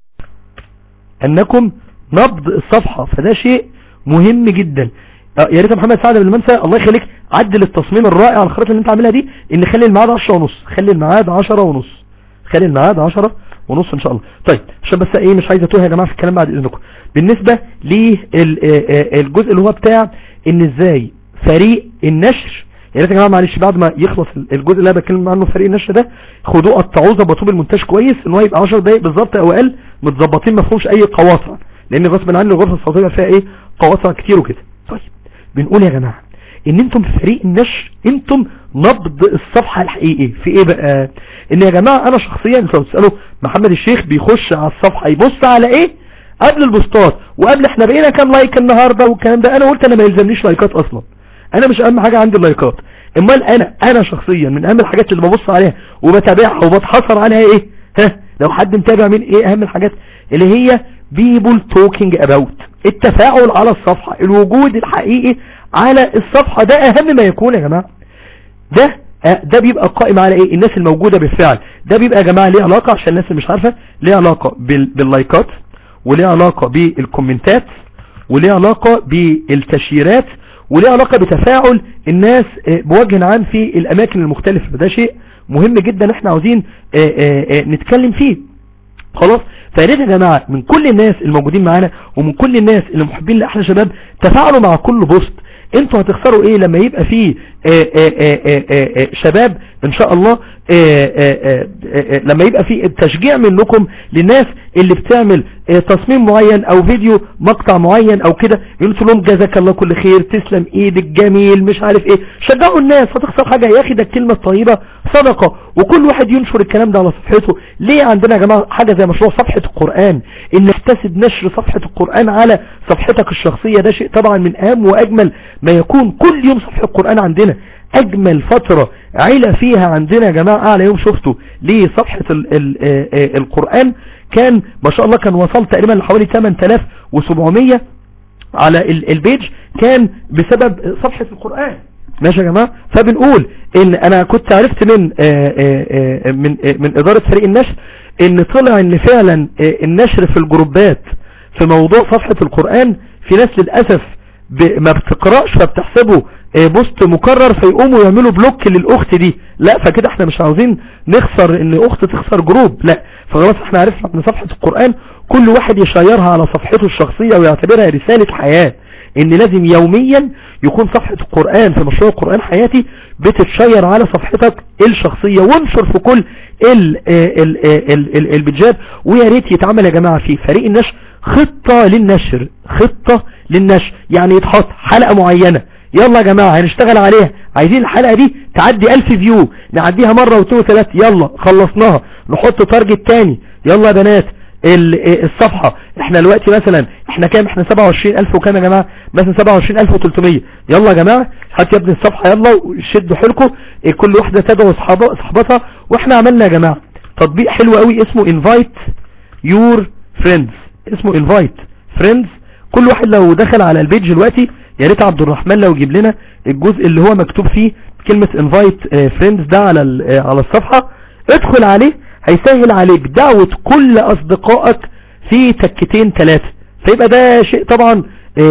انكم نبض الصفحة فده شيء مهم جدا يا ريت محمد سعد قبل ما انسى الله يخليك عدل التصميم الرائع على الخريطه اللي انت عاملها دي ان خلي الميعاد 10 ونص خلي الميعاد 10 ونص خلي الميعاد 10 ونص ان شاء الله طيب عشان بس ايه مش عايز اتوه يا جماعه في الكلام بعد اذنكم بالنسبه للجزء اللي هو بتاع ان ازاي فريق النشر يا ريت يا جماعه معلش بعد ما يخلص الجزء اللي انا بتكلم عنه فريق النشر ده خدوه قطعوه ظبطوه بالمونتاج كويس ان هو يبقى 10 دقايق بالظبط او اقل متظبطين ما فيهوش اي قواطع لان غصب عني الغرفه الصوتيه فيها ايه قواطع كتير وكده طيب بنقول يا جماعه ان انتم في فريق النشر انتم نبض الصفحة الحقيقي في ايه بقى ان يا جماعة انا شخصيا لو تسألوا محمد الشيخ بيخش على الصفحة يبص على ايه قبل البوستات وقبل احنا بقينا كام لايك النهاردة والكلام ده انا قلت انا ما يلزمنيش لايكات اصلا انا مش اهم حاجة عندي اللايكات امال انا انا شخصيا من اهم الحاجات اللي ببص عليها وبتابعها وبتحصر عليها ايه ها لو حد متابع من ايه اهم الحاجات اللي هي people talking about التفاعل على الصفحة الوجود الحقيقي على الصفحة ده اهم ما يكون يا جماعة ده ده بيبقى قائم على ايه الناس الموجودة بالفعل ده بيبقى يا جماعة ليه علاقة عشان الناس اللي مش عارفة ليه علاقة باللايكات وليه علاقة بالكومنتات وليه علاقة بالتشييرات وليه علاقة بتفاعل الناس بوجه عام في الاماكن المختلفة ده شيء مهم جدا احنا عاوزين نتكلم فيه خلاص فياريت يا جماعة من كل الناس الموجودين معانا ومن كل الناس اللي محبين لأحلى شباب تفاعلوا مع كل بوست انتوا هتخسروا ايه لما يبقى فيه آآ آآ آآ شباب ان شاء الله لما يبقى فيه تشجيع منكم للناس اللي بتعمل تصميم معين او فيديو مقطع معين او كده يقولوا لهم جزاك الله كل خير تسلم ايدك جميل مش عارف ايه شجعوا الناس هتخسر حاجة يا اخي ده الكلمة الطيبة صدقة وكل واحد ينشر الكلام ده على صفحته ليه عندنا يا جماعة حاجة زي مشروع صفحة القرآن ان نحتسب نشر صفحة القرآن على صفحتك الشخصية ده شيء طبعا من اهم واجمل ما يكون كل يوم صفحة القرآن عندنا اجمل فترة عيلة فيها عندنا يا جماعة اعلى يوم شفته لصفحة ال ال القرآن كان ما شاء الله كان وصل تقريبا لحوالي 8700 على البيج كان بسبب صفحة القرآن ماشي يا جماعة فبنقول ان انا كنت عرفت من آآ آآ من من ادارة فريق النشر ان طلع ان فعلا النشر في الجروبات في موضوع صفحة القرآن في ناس للأسف ما بتقرأش فبتحسبه بوست مكرر فيقوموا يعملوا بلوك للأخت دي لا فكده احنا مش عاوزين نخسر ان اخت تخسر جروب لا فخلاص احنا عرفنا ان صفحة القرآن كل واحد يشيرها على صفحته الشخصية ويعتبرها رسالة حياة ان لازم يوميا يكون صفحة القرآن في مشروع القرآن حياتي بتتشير على صفحتك الشخصية وانشر في كل البيجات ويا ريت يتعمل يا جماعة في فريق النشر خطة للنشر خطة للنشر يعني يتحط حلقة معينة يلا يا جماعة هنشتغل عليها عايزين الحلقة دي تعدي الف فيو نعديها مرة واثنين وثلاثة يلا خلصناها نحط تارجت تاني يلا يا بنات الصفحة احنا دلوقتي مثلا احنا كام احنا 27000 وكام يا جماعة مثلا 27300 يلا يا جماعة هات يا ابني الصفحة يلا شدوا حيلكم كل واحدة تدعو صحبتها واحنا عملنا يا جماعة تطبيق حلو قوي اسمه invite your friends اسمه invite friends كل واحد لو دخل على البيج دلوقتي يا ريت عبد الرحمن لو يجيب لنا الجزء اللي هو مكتوب فيه كلمة invite friends ده على على الصفحة ادخل عليه هيسهل عليك دعوة كل اصدقائك في تكتين ثلاثة فيبقى ده شيء طبعا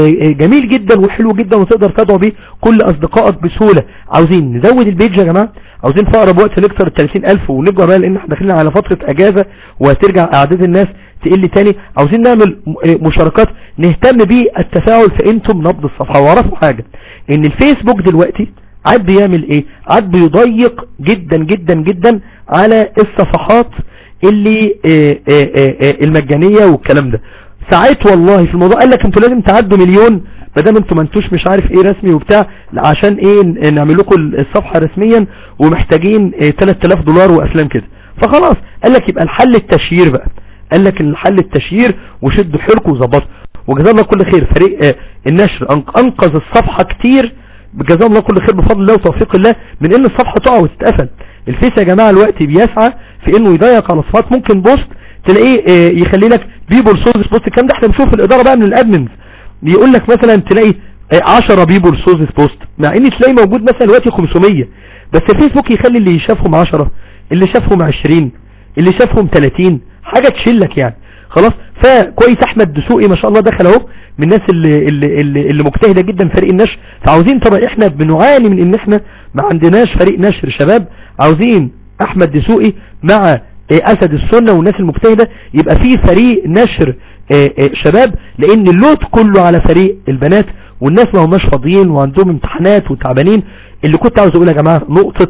جميل جدا وحلو جدا وتقدر تدعو بيه كل اصدقائك بسهولة عاوزين نزود البيج يا جماعة عاوزين في اقرب وقت نكسر ال 30000 ونرجع بقى لان احنا داخلين على فترة اجازة وهترجع اعداد الناس تقل تاني عاوزين نعمل مشاركات نهتم بالتفاعل فانتم نبض الصفحة وعرفوا حاجة ان الفيسبوك دلوقتي عاد بيعمل ايه عاد بيضيق جدا جدا جدا على الصفحات اللي آآ آآ المجانية والكلام ده ساعات والله في الموضوع قال لك انتوا لازم تعدوا مليون ما دام انتوا ما انتوش مش عارف ايه رسمي وبتاع عشان ايه نعمل لكم الصفحة رسميا ومحتاجين 3000 دولار وافلام كده فخلاص قال لك يبقى الحل التشيير بقى قال لك الحل التشيير وشدوا حيلكم وظبطوا وجزاه الله كل خير فريق النشر انقذ الصفحة كتير بجزاه الله كل خير بفضل الله وتوفيق الله من ان الصفحة تقع وتتقفل الفيس يا جماعة الوقت بيسعى في انه يضيق على الصفحات ممكن بوست تلاقيه يخلي لك بيبول سوزس بوست الكلام ده احنا بنشوف الادارة بقى من الادمنز يقول لك مثلا تلاقي 10 بيبول سوزس بوست مع ان تلاقي موجود مثلا دلوقتي 500 بس الفيسبوك يخلي اللي شافهم 10 اللي شافهم 20 اللي شافهم 30 حاجة تشلك يعني خلاص فكويس احمد دسوقي ما شاء الله دخل اهو من الناس اللي, اللي, اللي, اللي مجتهدة جدا فريق النشر فعاوزين طبعا احنا بنعاني من ان احنا ما عندناش فريق نشر شباب عاوزين احمد دسوقي مع اسد السنة والناس المجتهدة يبقى في فريق نشر شباب لان اللوت كله على فريق البنات والناس ما هماش فاضيين وعندهم امتحانات وتعبانين اللي كنت عاوز اقول يا جماعة نقطة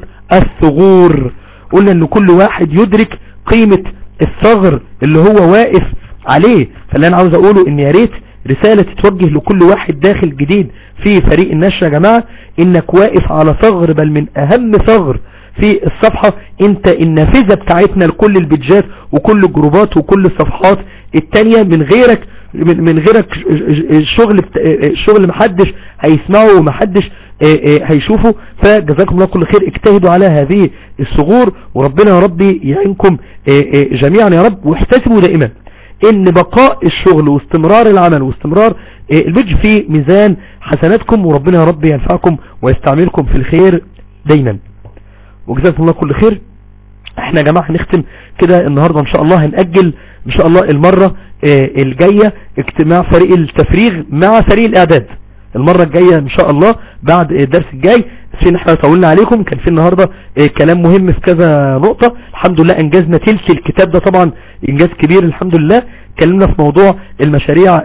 الثغور قلنا ان كل واحد يدرك قيمة الثغر اللي هو واقف عليه فاللي انا عاوز اقوله ان يا ريت رسالة تتوجه لكل واحد داخل جديد في فريق النشر يا جماعة انك واقف على ثغر بل من اهم ثغر في الصفحة انت النافذة بتاعتنا لكل البيجات وكل الجروبات وكل الصفحات التانية من غيرك من غيرك الشغل الشغل محدش هيسمعه ومحدش هيشوفوا فجزاكم الله كل خير اجتهدوا على هذه الثغور وربنا يا ربي يعينكم جميعا يا رب واحتسبوا دائما ان بقاء الشغل واستمرار العمل واستمرار البيج في ميزان حسناتكم وربنا يا رب ينفعكم ويستعملكم في الخير دايما وجزاكم الله كل خير احنا يا جماعة هنختم كده النهاردة ان شاء الله هنأجل ان شاء الله المرة الجاية اجتماع فريق التفريغ مع فريق الاعداد المرة الجاية ان شاء الله بعد الدرس الجاي فين احنا طولنا عليكم كان في النهاردة كلام مهم في كذا نقطة الحمد لله انجزنا تلك الكتاب ده طبعا انجاز كبير الحمد لله اتكلمنا في موضوع المشاريع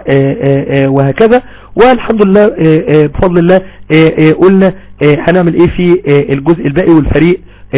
وهكذا والحمد لله بفضل الله قلنا هنعمل ايه في الجزء الباقي والفريق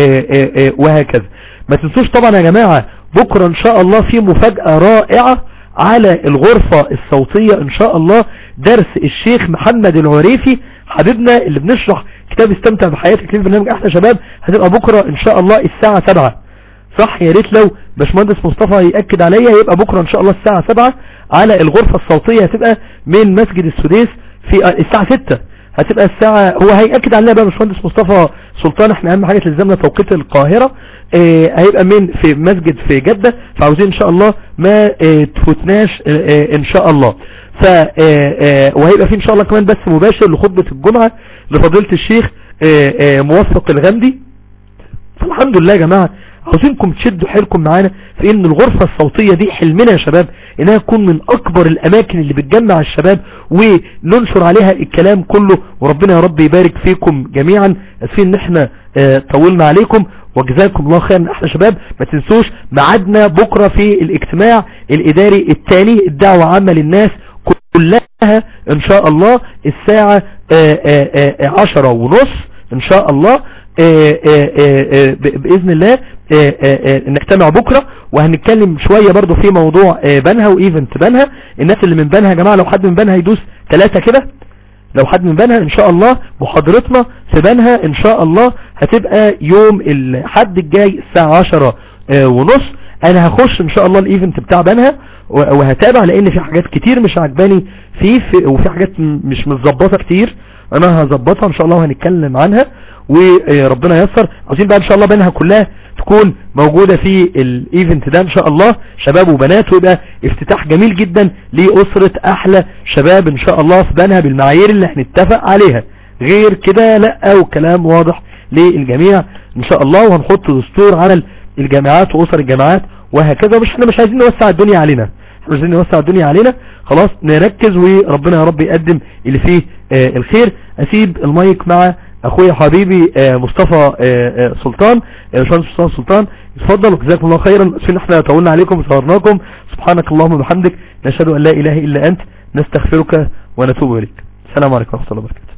وهكذا ما تنسوش طبعا يا جماعة بكرة ان شاء الله في مفاجأة رائعة على الغرفة الصوتية ان شاء الله درس الشيخ محمد العريفي حبيبنا اللي بنشرح كتاب استمتع بحياتك في برنامج احلى شباب هتبقى بكرة ان شاء الله الساعة 7 صح يا ريت لو باشمهندس مصطفى يأكد عليا يبقى بكرة ان شاء الله الساعة 7 على الغرفة الصوتية هتبقى من مسجد السديس في الساعة 6 هتبقى الساعة هو هيأكد عليها بقى باشمهندس مصطفى سلطان احنا اهم حاجة تلزمنا توقيت القاهرة اه هيبقى من في مسجد في جدة فعاوزين ان شاء الله ما اه تفوتناش اه ان شاء الله ف وهيبقى في ان شاء الله كمان بس مباشر لخطبة الجمعة لفضيلة الشيخ موفق الغامدي فالحمد لله يا جماعة عاوزينكم تشدوا حيلكم معانا في ان الغرفة الصوتية دي حلمنا يا شباب انها تكون من اكبر الاماكن اللي بتجمع الشباب وننشر عليها الكلام كله وربنا يا رب يبارك فيكم جميعا اسفين ان احنا اه طولنا عليكم وجزاكم الله خيرا احلى شباب ما تنسوش ميعادنا بكرة في الاجتماع الاداري الثاني الدعوة عامة للناس كلها ان شاء الله الساعة اه اه عشرة ونص ان شاء الله بإذن الله نجتمع بكرة وهنتكلم شوية برضو في موضوع بنها وايفنت بنها الناس اللي من بنها يا جماعة لو حد من بنها يدوس ثلاثة كده لو حد من بنها ان شاء الله محاضرتنا في بنها ان شاء الله هتبقى يوم الحد الجاي الساعة عشرة ونص انا هخش ان شاء الله الايفنت بتاع بنها وهتابع لان في حاجات كتير مش عجباني فيه في وفي حاجات مش متظبطه كتير انا هظبطها ان شاء الله وهنتكلم عنها وربنا ييسر عاوزين بقى ان شاء الله بينها كلها تكون موجودة في الايفنت ده ان شاء الله شباب وبنات ويبقى افتتاح جميل جدا لأسرة احلى شباب ان شاء الله في بنها بالمعايير اللي هنتفق عليها غير كده لا وكلام واضح للجميع ان شاء الله وهنحط دستور على الجامعات واسر الجامعات وهكذا مش احنا مش عايزين نوسع الدنيا علينا احنا مش عايزين نوسع الدنيا علينا خلاص نركز وربنا يا رب يقدم اللي فيه آه الخير اسيب المايك مع اخويا حبيبي مصطفى سلطان باشمهندس مصطفى سلطان اتفضل وجزاكم الله خيرا اسفين احنا طولنا عليكم وصورناكم سبحانك اللهم وبحمدك نشهد ان لا اله الا انت نستغفرك ونتوب اليك السلام عليكم ورحمه الله وبركاته